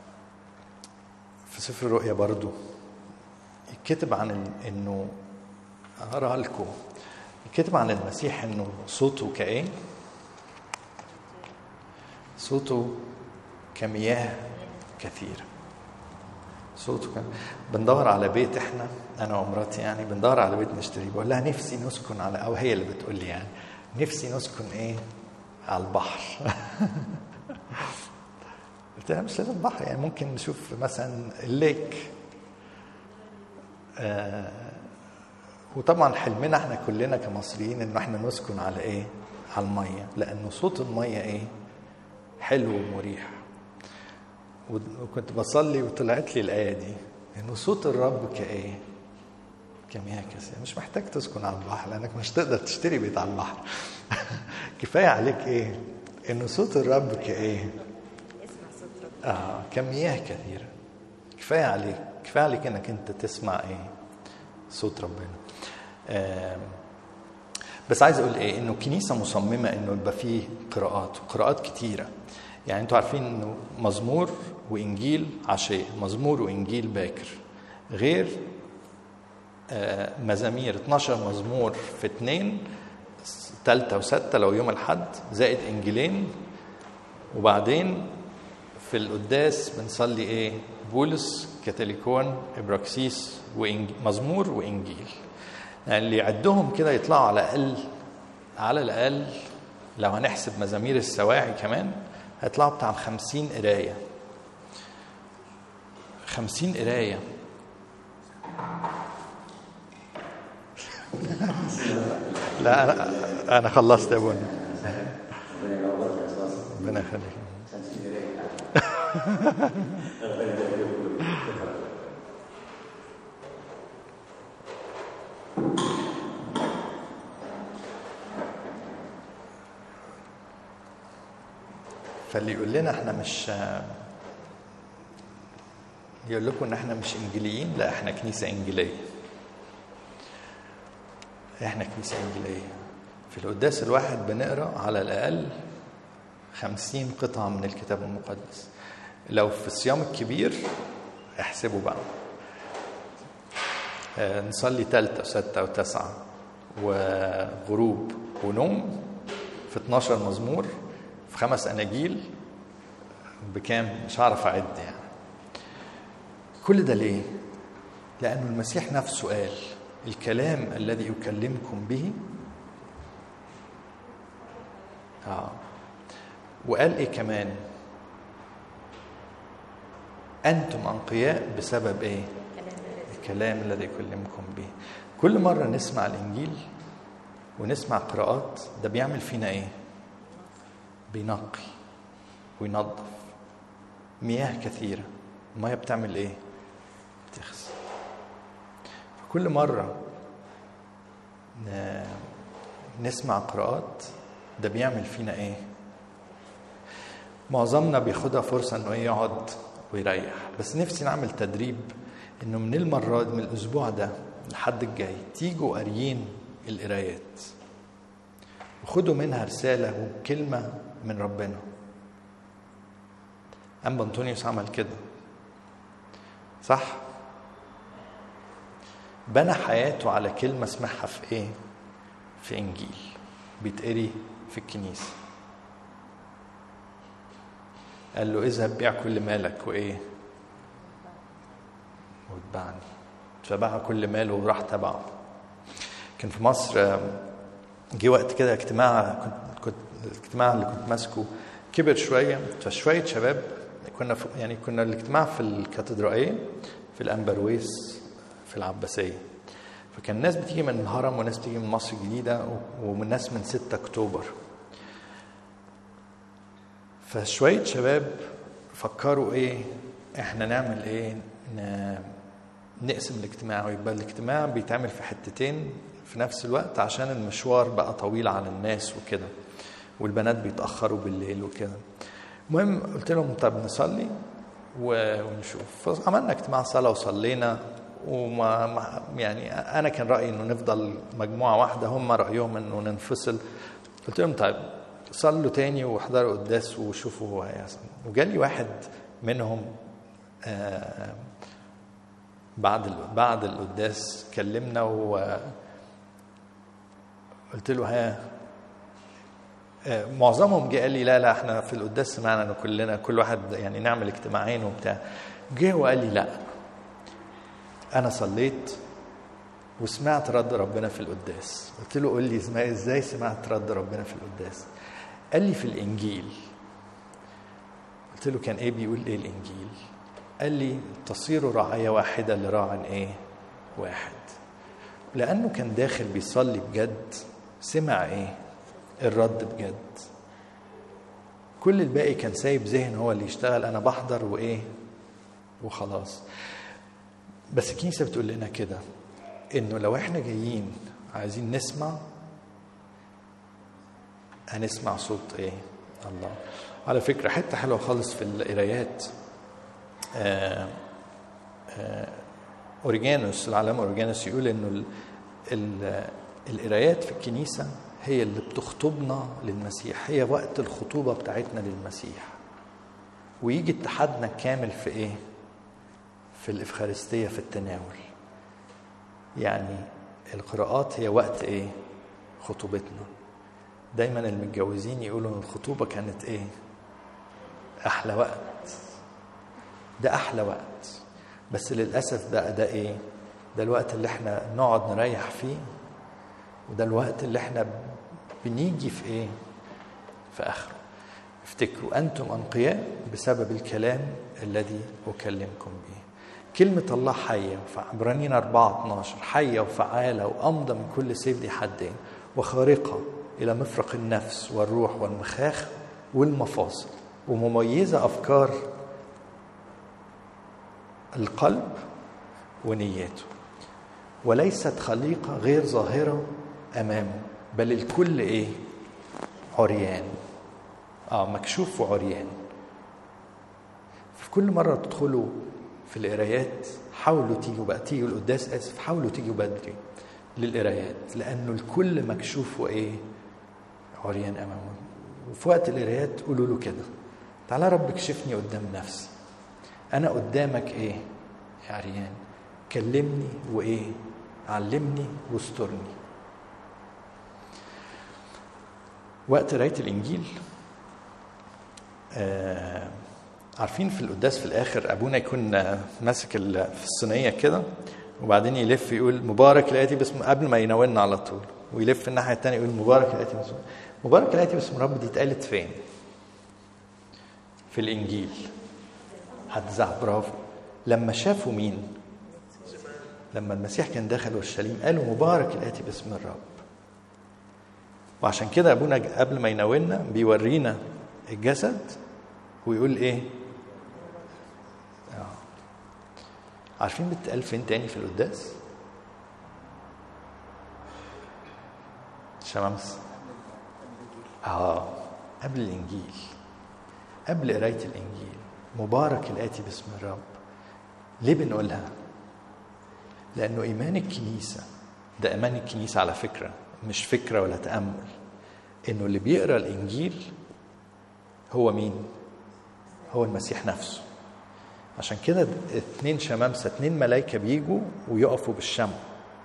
في سفر الرؤيا برضو يتكتب عن ال- انه اقرا لكم يتكتب عن المسيح انه صوته كايه صوته كمياه كثيره صوته كان بندور على بيت احنا انا ومراتي يعني بندور على بيت نشتريه بقول لها نفسي نسكن على او هي اللي بتقول لي يعني نفسي نسكن ايه على البحر قلت لها مش لازم بحر يعني ممكن نشوف مثلا الليك آه وطبعا حلمنا احنا كلنا كمصريين ان احنا نسكن على ايه على الميه لانه صوت الميه ايه حلو ومريح وكنت بصلي وطلعت لي الآية دي إنه صوت الرب كإيه؟ كمياه كثيرة مش محتاج تسكن على البحر لأنك مش تقدر تشتري بيت على البحر كفاية عليك إيه؟ إنه صوت الرب كإيه؟ اسمع صوت ربنا آه كمياه كثيرة كفاية عليك كفاية عليك إنك أنت تسمع إيه؟ صوت ربنا آم، بس عايز اقول ايه انه الكنيسه مصممه انه يبقى فيه قراءات وقراءات كتيره يعني انتوا عارفين انه مزمور وانجيل عشيه مزمور وانجيل باكر غير آه، مزامير 12 مزمور في اثنين ثالثة وستة لو يوم الحد زائد انجيلين وبعدين في القداس بنصلي ايه بولس كاثوليكون ابراكسيس ومزمور وانجيل يعني اللي يعدهم كده يطلعوا على الاقل على الاقل لو هنحسب مزامير السواعي كمان هيطلعوا بتاع 50 قرايه 50 قرايه لا انا انا خلصت يا بني ربنا يخليك فاللي يقول لنا احنا مش يقول لكم ان احنا مش انجيليين لا احنا كنيسه انجيليه احنا كنيسه انجيليه في القداس الواحد بنقرا على الاقل خمسين قطعه من الكتاب المقدس لو في الصيام الكبير احسبوا بقى آه، نصلي تالتة وستة وتسعة وغروب ونوم في 12 مزمور في خمس أناجيل بكام مش هعرف أعد يعني كل ده ليه؟ لأنه المسيح نفسه قال الكلام الذي أكلمكم به آه. وقال إيه كمان؟ أنتم أنقياء بسبب إيه؟ كلام الذي الكلام الذي يكلمكم به كل مرة نسمع الإنجيل ونسمع قراءات ده بيعمل فينا إيه؟ بينقي وينظف مياه كثيرة المياه بتعمل إيه؟ بتغسل كل مرة ن- نسمع قراءات ده بيعمل فينا إيه؟ معظمنا بياخدها فرصة إنه إيه يقعد ويريح بس نفسي نعمل تدريب إنه من المرة من الأسبوع ده لحد الجاي تيجوا قاريين القرايات وخدوا منها رسالة وكلمة من ربنا أنبا أنطونيوس عمل كده صح بنى حياته على كلمة سمعها في إيه؟ في إنجيل بيتقري في الكنيسة قال له اذهب بيع كل مالك وإيه؟ واتبعني فباع كل ماله وراح تبعه كان في مصر آم، جه وقت كده اجتماع كنت كنت الاجتماع اللي كنت ماسكه كبر شويه فشويه شباب كنا في يعني كنا الاجتماع في الكاتدرائيه في الانبرويس في العباسيه فكان ناس بتيجي من الهرم وناس بتيجي من مصر الجديده و- وناس من 6 اكتوبر فشويه شباب فكروا ايه احنا نعمل ايه ن- نقسم الاجتماع ويبقى الاجتماع بيتعمل في حتتين في نفس الوقت عشان المشوار بقى طويل على الناس وكده والبنات بيتأخروا بالليل وكده المهم قلت لهم طب نصلي و- ونشوف فعملنا اجتماع صلاة وصلينا وما ما- يعني أنا كان رأيي إنه نفضل مجموعة واحدة هم رأيهم إنه ننفصل قلت لهم طيب صلوا تاني واحضروا قداس وشوفوا هو هيحصل وجالي واحد منهم آه بعد ال- بعد القداس كلمنا و قلت له ها آه، معظمهم جه قال لي لا لا احنا في القداس سمعنا ان كلنا كل واحد يعني نعمل اجتماعين وبتاع جه وقال لي لا انا صليت وسمعت رد ربنا في القداس قلت له قول لي اسمع- ازاي سمعت رد ربنا في القداس قال لي في الانجيل قلت له كان ايه بيقول ايه الانجيل قال لي تصير رعاية واحدة لراع ايه واحد لأنه كان داخل بيصلي بجد سمع ايه الرد بجد كل الباقي كان سايب ذهن هو اللي يشتغل انا بحضر وايه وخلاص بس الكنيسة بتقول لنا كده انه لو احنا جايين عايزين نسمع هنسمع صوت ايه الله على فكرة حتة حلوة خالص في القرايات آه، آه، اوريجانوس العلامة اوريجانوس يقول انه ال- ال- القرايات في الكنيسة هي اللي بتخطبنا للمسيح هي وقت الخطوبة بتاعتنا للمسيح ويجي اتحادنا الكامل في ايه في الإفخارستية في التناول يعني القراءات هي وقت ايه خطوبتنا دايما المتجوزين يقولوا ان الخطوبة كانت ايه احلى وقت ده احلى وقت بس للاسف بقى ده ايه ده الوقت اللي احنا نقعد نريح فيه وده الوقت اللي احنا بنيجي في ايه في اخره افتكروا انتم انقياء بسبب الكلام الذي اكلمكم به كلمة الله حية في عبرانيين 4 12 حية وفعالة وأمضى من كل سيف ذي حدين وخارقة إلى مفرق النفس والروح والمخاخ والمفاصل ومميزة أفكار القلب ونياته وليست خليقة غير ظاهرة أمامه بل الكل إيه عريان آه مكشوف وعريان في كل مرة تدخلوا في القرايات حاولوا تيجوا بقى تيجوا القداس آسف حاولوا تيجوا بدري للقرايات لأنه الكل مكشوف وإيه عريان أمامه وفي وقت القرايات قولوا له كده تعالى رب اكشفني قدام نفسي أنا قدامك إيه يا عريان كلمني وإيه علمني واسترني وقت قراية الإنجيل آه عارفين في القداس في الآخر أبونا يكون آه، ماسك ال- في الصينية كده وبعدين يلف يقول مبارك الآتي باسم قبل ما يناولنا على طول ويلف الناحية التانية يقول مبارك الآتي باسم مبارك الآتي باسم الرب دي اتقالت فين؟ في الإنجيل هتزع برافو لما شافوا مين؟ لما المسيح كان داخل اورشليم قالوا مبارك الآتي باسم الرب وعشان كده ابونا ج- قبل ما يناولنا بيورينا الجسد ويقول ايه آه. عارفين بتتقال فين تاني في القداس شمامس اه قبل الانجيل قبل قرايه الانجيل مبارك الاتي باسم الرب ليه بنقولها لانه ايمان الكنيسه ده ايمان الكنيسه على فكره مش فكره ولا تامل انه اللي بيقرا الانجيل هو مين هو المسيح نفسه عشان كده اتنين شمامسة اتنين ملايكة بيجوا ويقفوا بالشمع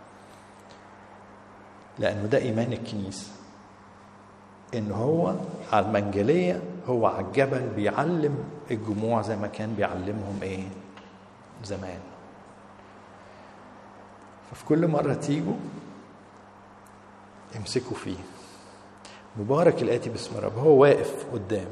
لأنه ده إيمان الكنيسة إن هو على المنجلية هو على الجبل بيعلم الجموع زي ما كان بيعلمهم إيه زمان ففي كل مرة تيجوا امسكوا فيه مبارك الآتي باسم الرب هو واقف قدام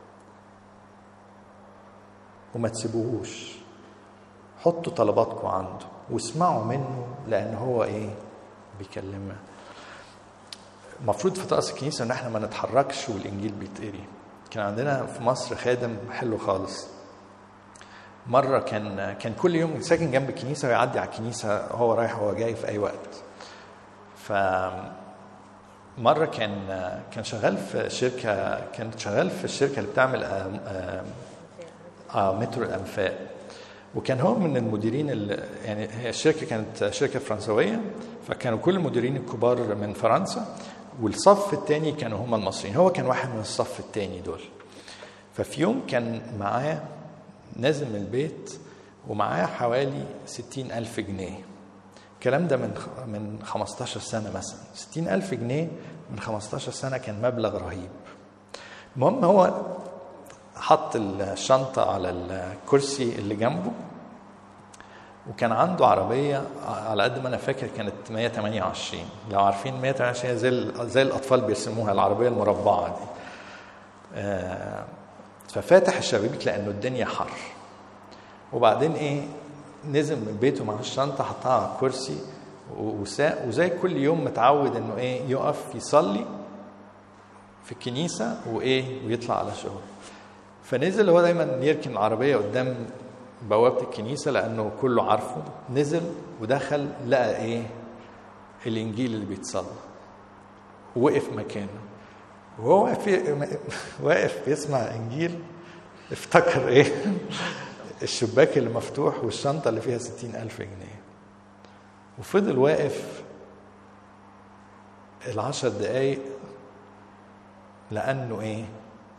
وما تسيبوهوش حطوا طلباتكم عنده واسمعوا منه لأن هو إيه بيكلمنا المفروض في طقس الكنيسة إن إحنا ما نتحركش والإنجيل بيتقري كان عندنا في مصر خادم حلو خالص مرة كان كان كل يوم ساكن جنب الكنيسة ويعدي على الكنيسة هو رايح وهو جاي في أي وقت. ف مرة كان كان شغال في شركة كان شغال في الشركة اللي بتعمل آه, آه, آه مترو الأنفاق وكان هو من المديرين اللي يعني هي الشركة كانت شركة فرنسوية فكانوا كل المديرين الكبار من فرنسا والصف الثاني كانوا هم المصريين هو كان واحد من الصف الثاني دول ففي يوم كان معاه نازل من البيت ومعاه حوالي ستين ألف جنيه الكلام ده من من 15 سنة مثلا ستين ألف جنيه من 15 سنة كان مبلغ رهيب المهم هو حط الشنطة على الكرسي اللي جنبه وكان عنده عربية على قد ما أنا فاكر كانت 128 لو عارفين 128 زي زي الأطفال بيرسموها العربية المربعة دي آه ففاتح الشبابيك لانه الدنيا حر وبعدين ايه نزل من بيته مع الشنطه حطها على الكرسي وساق وزي كل يوم متعود انه ايه يقف يصلي في الكنيسه وايه ويطلع على شغل فنزل هو دايما يركن العربيه قدام بوابه الكنيسه لانه كله عارفه نزل ودخل لقى ايه الانجيل اللي بيتصلى وقف مكانه وهو واقف واقف بيسمع انجيل افتكر ايه الشباك اللي مفتوح والشنطه اللي فيها ستين الف جنيه وفضل واقف العشر دقايق لانه ايه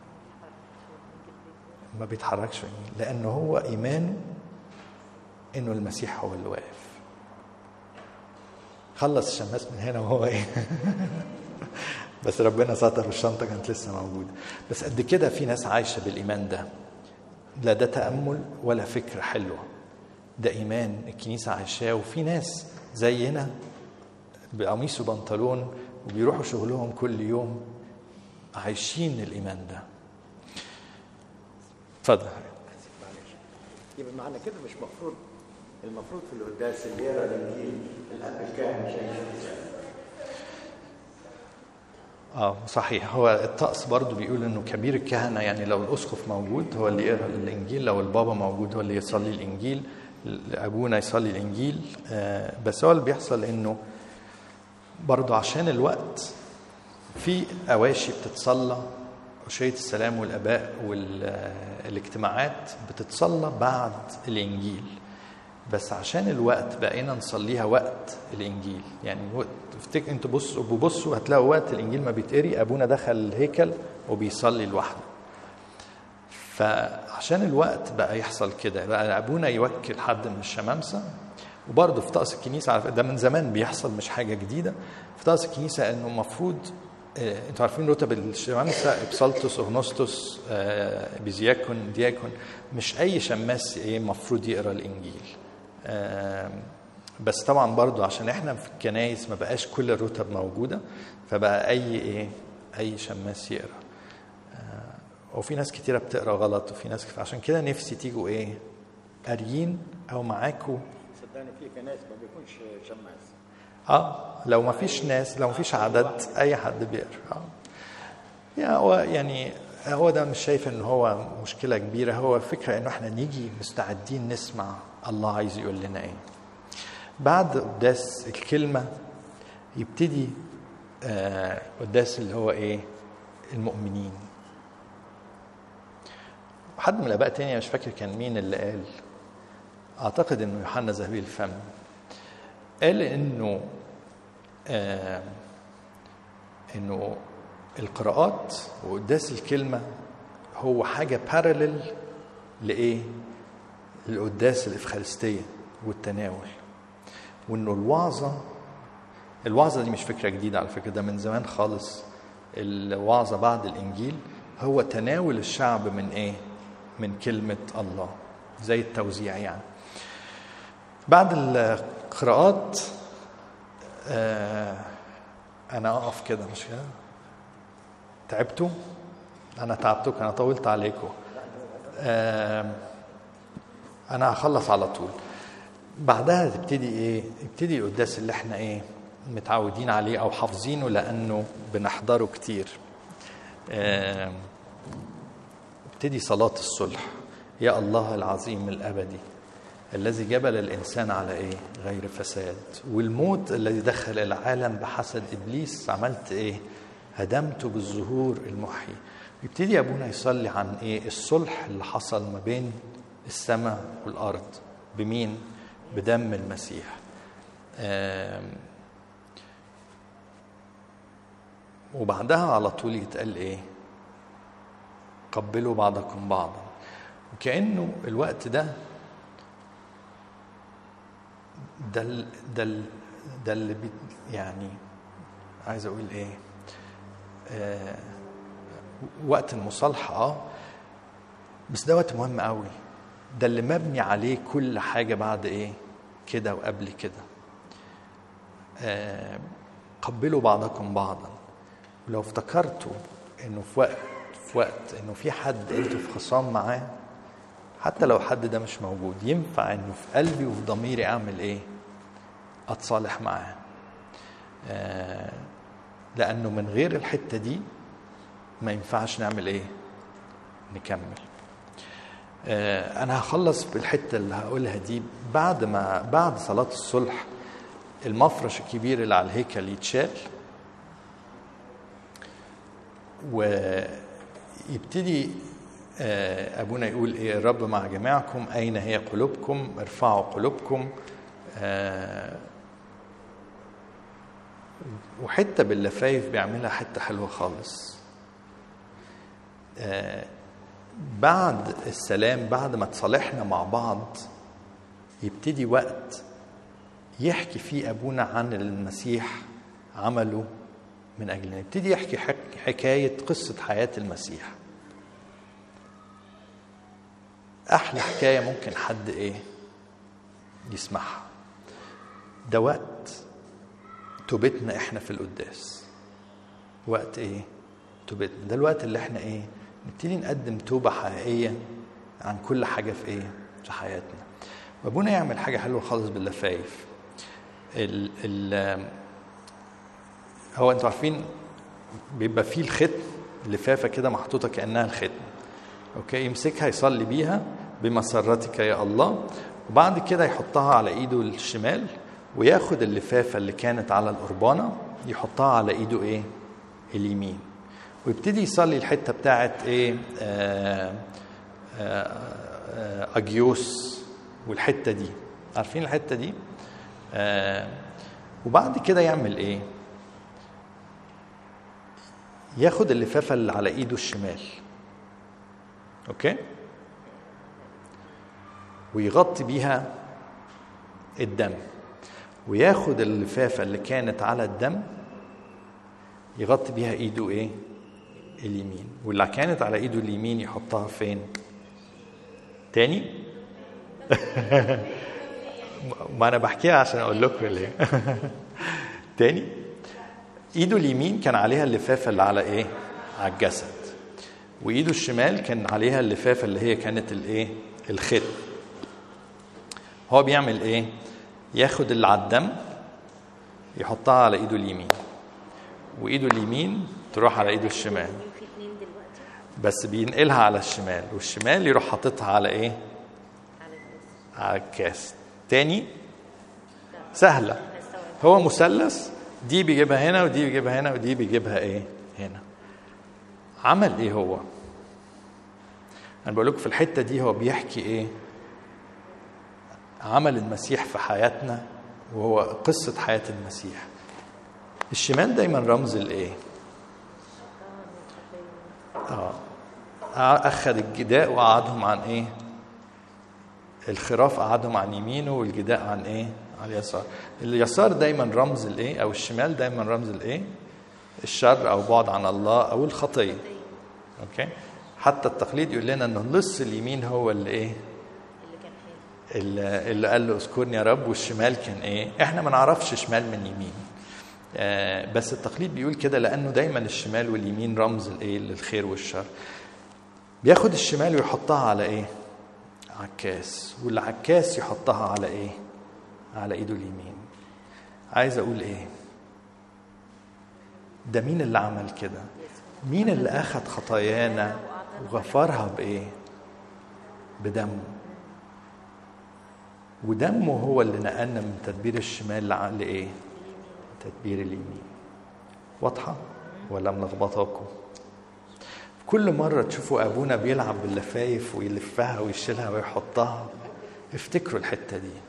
ما بيتحركش لانه هو ايمانه انه المسيح هو اللي واقف خلص الشماس من هنا وهو ايه بس ربنا ستر والشنطه كانت لسه موجوده بس قد كده في ناس عايشه بالايمان ده لا ده تامل ولا فكره حلوه ده ايمان الكنيسه عايشاه وفي ناس زينا بقميص وبنطلون وبيروحوا شغلهم كل يوم عايشين الايمان ده اتفضل معلش يبقى معنى كده مش مفروض المفروض في القداس اللي يقرا الانجيل الاب الكاهن مش هيشوف اه صحيح هو الطقس برضو بيقول انه كبير الكهنه يعني لو الاسقف موجود هو اللي يقرا الانجيل لو البابا موجود هو اللي يصلي الانجيل ابونا يصلي الانجيل آه بس هو اللي بيحصل انه برضو عشان الوقت في اواشي بتتصلى أشية السلام والآباء والاجتماعات بتتصلى بعد الإنجيل بس عشان الوقت بقينا نصليها وقت الإنجيل يعني افتكر انتوا بصوا ببصوا هتلاقوا وقت الإنجيل ما بيتقري أبونا دخل الهيكل وبيصلي لوحده فعشان الوقت بقى يحصل كده بقى أبونا يوكل حد من الشمامسة وبرضه في طقس الكنيسة على ده من زمان بيحصل مش حاجة جديدة في طقس الكنيسة إنه المفروض انتوا عارفين رتب الشمامسة ابسلطس اغنوستوس بيزياكون دياكون مش اي شماس ايه المفروض يقرا الانجيل بس طبعا برضو عشان احنا في الكنايس ما بقاش كل الرتب موجوده فبقى اي ايه اي شماس يقرا وفي ناس كتيره بتقرا غلط وفي ناس كتير عشان كده نفسي تيجوا ايه قاريين او معاكوا صدقني في كنايس ما بيكونش شماس اه لو ما فيش ناس لو ما فيش عدد اي حد بيقرا اه يعني هو يعني هو ده مش شايف ان هو مشكله كبيره هو الفكره انه احنا نيجي مستعدين نسمع الله عايز يقول لنا ايه بعد قداس الكلمه يبتدي آه قداس اللي هو ايه المؤمنين حد من الاباء تاني مش فاكر كان مين اللي قال اعتقد انه يوحنا ذهبي الفم قال انه آه انه القراءات وقداس الكلمه هو حاجه بارلل لايه القداس الافخارستيه والتناول وانه الوعظه الوعظه دي مش فكره جديده على فكره ده من زمان خالص الوعظه بعد الانجيل هو تناول الشعب من ايه من كلمه الله زي التوزيع يعني بعد القراءات آه انا اقف كده مش كده تعبتوا انا تعبتكم انا طولت عليكم آه انا هخلص على طول بعدها تبتدي ايه يبتدي القداس اللي احنا ايه متعودين عليه او حافظينه لانه بنحضره كتير آه ابتدي صلاة الصلح يا الله العظيم الأبدي الذي جبل الإنسان على إيه؟ غير فساد والموت الذي دخل العالم بحسد إبليس عملت إيه؟ هدمته بالظهور المحيي يبتدي أبونا يصلي عن إيه؟ الصلح اللي حصل ما بين السماء والأرض بمين؟ بدم المسيح آم وبعدها على طول يتقال إيه؟ قبلوا بعضكم بعضا وكأنه الوقت ده ده ال ده ال ده اللي بي يعني عايز اقول ايه آه وقت المصالحه اه بس ده وقت مهم قوي ده اللي مبني عليه كل حاجه بعد ايه كده وقبل كده آه قبلوا بعضكم بعضا ولو افتكرتوا انه في وقت في وقت انه في حد انتوا في خصام معاه حتى لو حد ده مش موجود ينفع انه في قلبي وفي ضميري اعمل ايه اتصالح معاه آه لانه من غير الحته دي ما ينفعش نعمل ايه نكمل آه انا هخلص بالحته اللي هقولها دي بعد ما بعد صلاه الصلح المفرش الكبير اللي على الهيكل يتشال ويبتدي ابونا يقول ايه الرب مع جميعكم اين هي قلوبكم ارفعوا قلوبكم وحته باللفايف بيعملها حته حلوه خالص بعد السلام بعد ما تصالحنا مع بعض يبتدي وقت يحكي فيه ابونا عن المسيح عمله من اجلنا يبتدي يحكي حكايه قصه حياه المسيح احلى حكايه ممكن حد ايه يسمعها ده وقت توبتنا احنا في القداس وقت ايه توبتنا ده الوقت اللي احنا ايه نبتدي نقدم توبه حقيقيه عن كل حاجه في ايه في حياتنا وابونا يعمل حاجه حلوه خالص باللفايف ال ال هو انتوا عارفين بيبقى فيه الختم لفافه كده محطوطه كانها الختم اوكي يمسكها يصلي بيها بمسرتك يا الله وبعد كده يحطها على ايده الشمال وياخد اللفافه اللي كانت على القربانه يحطها على ايده ايه اليمين ويبتدي يصلي الحته بتاعت ايه آآ آآ اجيوس والحته دي عارفين الحته دي وبعد كده يعمل ايه ياخد اللفافه اللي على ايده الشمال اوكي ويغطي بيها الدم وياخد اللفافه اللي كانت على الدم يغطي بيها ايده ايه اليمين واللي كانت على ايده اليمين يحطها فين تاني ما انا بحكيها عشان اقول لكم ليه تاني ايده اليمين كان عليها اللفافه اللي على ايه على الجسد وايده الشمال كان عليها اللفافه اللي هي كانت الايه الختم هو بيعمل ايه ياخد اللي على الدم يحطها على ايده اليمين وايده اليمين تروح على ايده الشمال في اتنين دلوقتي بس بينقلها على الشمال والشمال يروح حاططها على ايه على الناس على الكاس تاني سهله هو مثلث دي بيجيبها هنا ودي بيجيبها هنا ودي بيجيبها ايه هنا عمل ايه هو انا بقول لكم في الحته دي هو بيحكي ايه عمل المسيح في حياتنا وهو قصه حياه المسيح الشمال دايما رمز الايه اه اخذ الجداء وقعدهم عن ايه الخراف قعدهم عن يمينه والجداء عن ايه على اليسار اليسار دايما رمز الايه او الشمال دايما رمز الايه الشر او بعد عن الله او الخطيه اوكي حتى التقليد يقول لنا انه اللص اليمين هو اللي ايه اللي كان حلو اللي اللي قال له اذكرني يا رب والشمال كان ايه احنا ما نعرفش شمال من يمين آه بس التقليد بيقول كده لانه دايما الشمال واليمين رمز الايه للخير والشر بياخد الشمال ويحطها على ايه على الكاس والعكاس يحطها على ايه على ايده اليمين عايز اقول ايه ده مين اللي عمل كده مين اللي اخذ خطايانا وغفرها بايه بدمه ودمه هو اللي نقلنا من تدبير الشمال لع- لايه تدبير اليمين واضحه ولا ملخبطاكم كل مرة تشوفوا أبونا بيلعب باللفايف ويلفها ويشيلها ويحطها افتكروا الحتة دي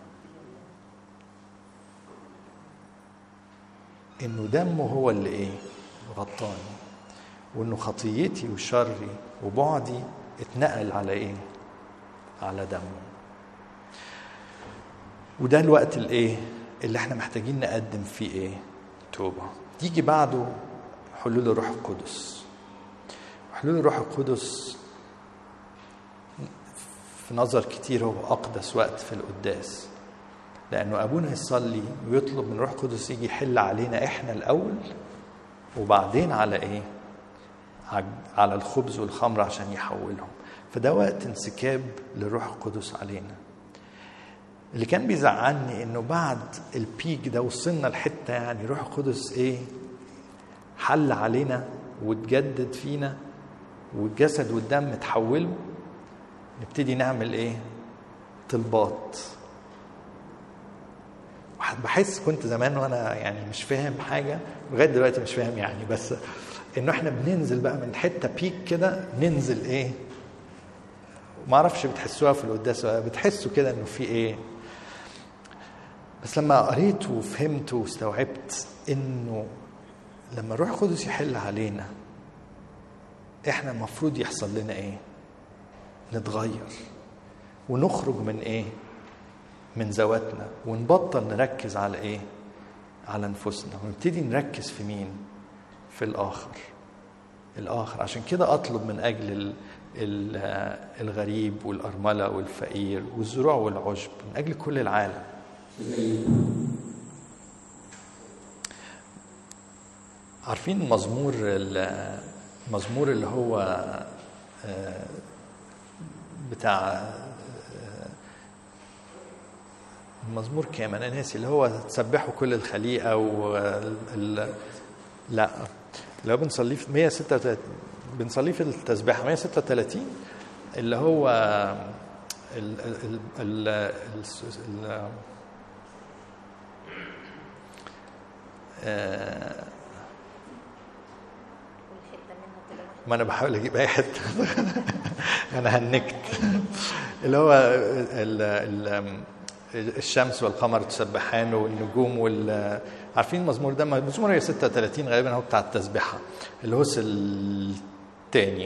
إنه دمه هو اللي إيه؟ غطاني وإنه خطيتي وشري وبعدي اتنقل على إيه؟ على دمه وده الوقت الإيه؟ اللي إحنا محتاجين نقدم فيه إيه؟ توبة يجي بعده حلول الروح القدس حلول الروح القدس في نظر كتير هو أقدس وقت في القداس لأنه أبونا يصلي ويطلب من الروح القدس يجي يحل علينا إحنا الأول وبعدين على إيه؟ عج- على الخبز والخمر عشان يحولهم فده وقت انسكاب للروح القدس علينا اللي كان بيزعلني انه بعد البيك ده وصلنا لحته يعني روح القدس ايه حل علينا واتجدد فينا والجسد والدم اتحولوا نبتدي نعمل ايه طلبات واحد بحس كنت زمان وانا يعني مش فاهم حاجه لغايه دلوقتي مش فاهم يعني بس انه احنا بننزل بقى من حته بيك كده ننزل ايه ما اعرفش بتحسوها في القداس ولا بتحسوا كده انه في ايه بس لما قريت وفهمت واستوعبت انه لما الروح القدس يحل علينا احنا المفروض يحصل لنا ايه نتغير ونخرج من ايه من ذواتنا ونبطل نركز على ايه على انفسنا ونبتدي نركز في مين في الاخر الاخر عشان كده اطلب من اجل ال ال الغريب والارمله والفقير والزروع والعشب من اجل كل العالم عارفين المزمور المزمور اللي هو آه، بتاع آه، المزمور كام انا ناسي اللي هو تسبحوا كل الخليقه و ال- لا اللي هو بنصليه في 136 بنصليه في التسبيحه 136 اللي هو ال ال ال ال ال آه، والحته منها كده واحد ما انا بحاول اجيب اي حته انا هنكت اللي هو ال ال الشمس والقمر تسبحان والنجوم وال عارفين المزمور ده مزمور 36 غالبا هو بتاع التسبيحه الهوس الثاني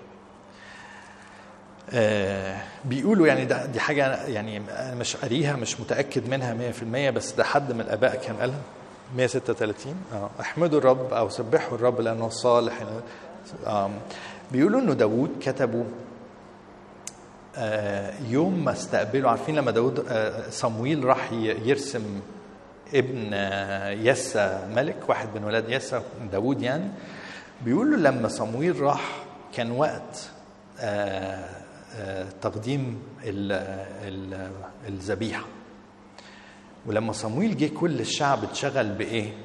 آه بيقولوا يعني ده دي حاجه يعني انا مش قاريها مش متاكد منها 100% بس ده حد من الاباء كان قالها 136 اه احمدوا الرب او سبحوا الرب لانه صالح آه بيقولوا انه داوود كتبوا آه يوم ما استقبلوا عارفين لما داود آه صمويل راح ي- يرسم ابن آه يسى ملك واحد من ولاد يسى داود يعني بيقولوا لما صمويل راح كان وقت آه آه تقديم ال- ال- الذبيحه ولما صمويل جه كل الشعب اتشغل بايه؟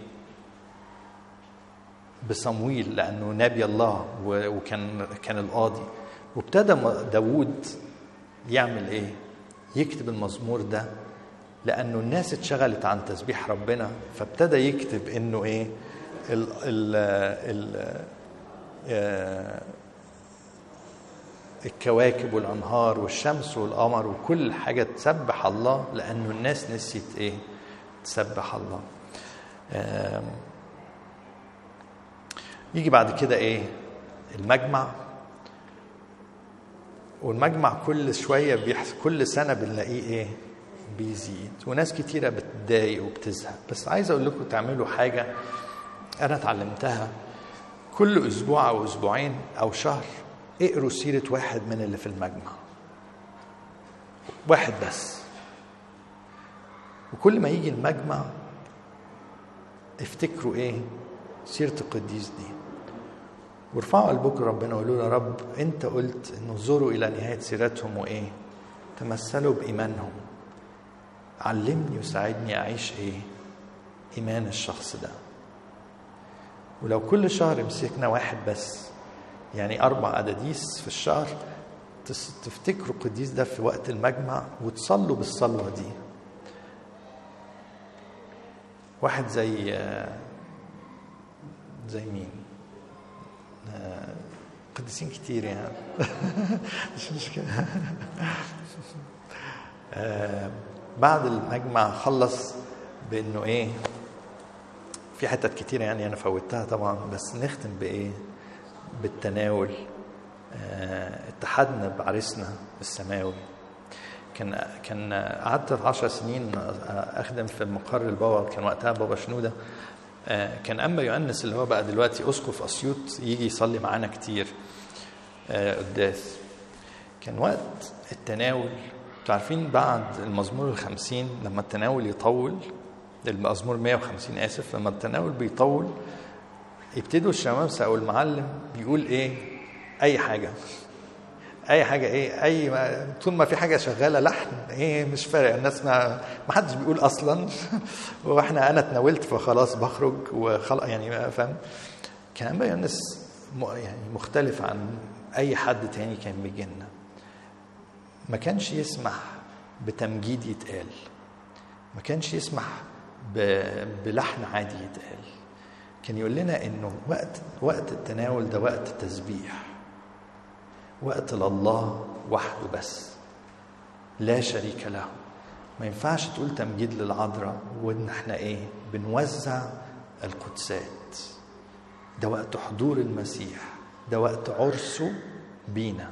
بصمويل لانه نبي الله و- وكان كان القاضي وابتدى م- داوود يعمل ايه؟ يكتب المزمور ده لانه الناس اتشغلت عن تسبيح ربنا فابتدى يكتب انه ايه؟ ال ال ال آه، الكواكب والانهار والشمس والقمر وكل حاجه تسبح الله لانه الناس نسيت ايه؟ تسبح الله. آم، يجي بعد كده ايه؟ المجمع والمجمع كل شويه بيحس كل سنه بنلاقيه ايه بيزيد وناس كتيره بتضايق وبتزهق بس عايز اقول لكم تعملوا حاجه انا اتعلمتها كل اسبوع او اسبوعين او شهر اقروا سيره واحد من اللي في المجمع واحد بس وكل ما يجي المجمع افتكروا ايه سيره القديس دي وارفعوا قلبكم ربنا وقولوا له يا رب انت قلت انه زوروا الى نهايه سيرتهم وايه تمثلوا بايمانهم علمني وساعدني اعيش ايه ايمان الشخص ده ولو كل شهر مسكنا واحد بس يعني اربع اداديس في الشهر تس- تفتكروا القديس ده في وقت المجمع وتصلوا بالصلوه دي واحد زي زي مين آه، قديسين كتير يعني مش مشكلة آه، بعد المجمع خلص بانه ايه في حتت كتير يعني انا فوتها طبعا بس نختم بايه بالتناول آه، اتحدنا بعريسنا السماوي كان كان قعدت في عشر سنين اخدم في مقر البابا كان وقتها بابا شنوده آه، كان اما يؤنس اللي هو بقى دلوقتي اسقف اسيوط يجي يصلي معانا كتير آه، قداس كان وقت التناول انتوا عارفين بعد المزمور الخمسين لما التناول يطول المزمور 150 اسف لما التناول بيطول يبتدوا الشمامسه او المعلم بيقول ايه اي حاجه اي حاجه ايه اي ما طول ما في حاجه شغاله لحن ايه مش فارق الناس ما ما حدش بيقول اصلا واحنا انا اتناولت فخلاص بخرج وخلاص يعني فاهم كان بقى الناس م- يعني مختلف عن اي حد تاني كان بيجي لنا ما كانش يسمح بتمجيد يتقال ما كانش يسمح ب- بلحن عادي يتقال كان يقول لنا انه وقت وقت التناول ده وقت تسبيح وقت لله وحده بس لا شريك له ما ينفعش تقول تمجيد للعذراء وان احنا ايه بنوزع القدسات ده وقت حضور المسيح ده وقت عرسه بينا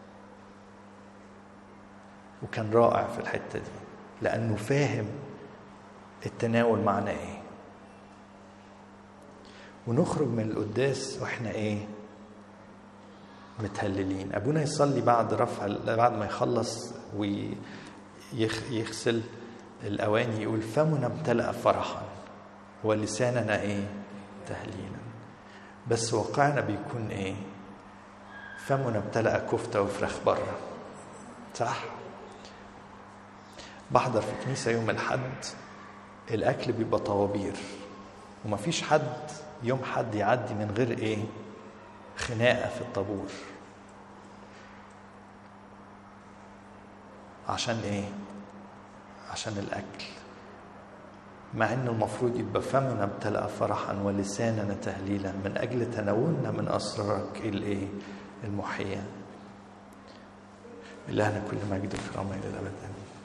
وكان رائع في الحته دي لانه فاهم التناول معناه ايه ونخرج من القداس واحنا ايه متهللين ابونا يصلي بعد رفع بعد ما يخلص ويغسل الاواني يقول فمنا امتلأ فرحا ولساننا ايه تهليلا بس واقعنا بيكون ايه فمنا امتلأ كفته وفراخ بره صح بحضر في كنيسه يوم الحد الاكل بيبقى طوابير ومفيش حد يوم حد يعدي من غير ايه خناقه في الطابور عشان ايه عشان الاكل مع انه المفروض يبقى فمنا امتلأ فرحا ولساننا تهليلا من اجل تناولنا من اسرارك الايه المحياه إلهنا كل مجد وكرامه الى الابد امين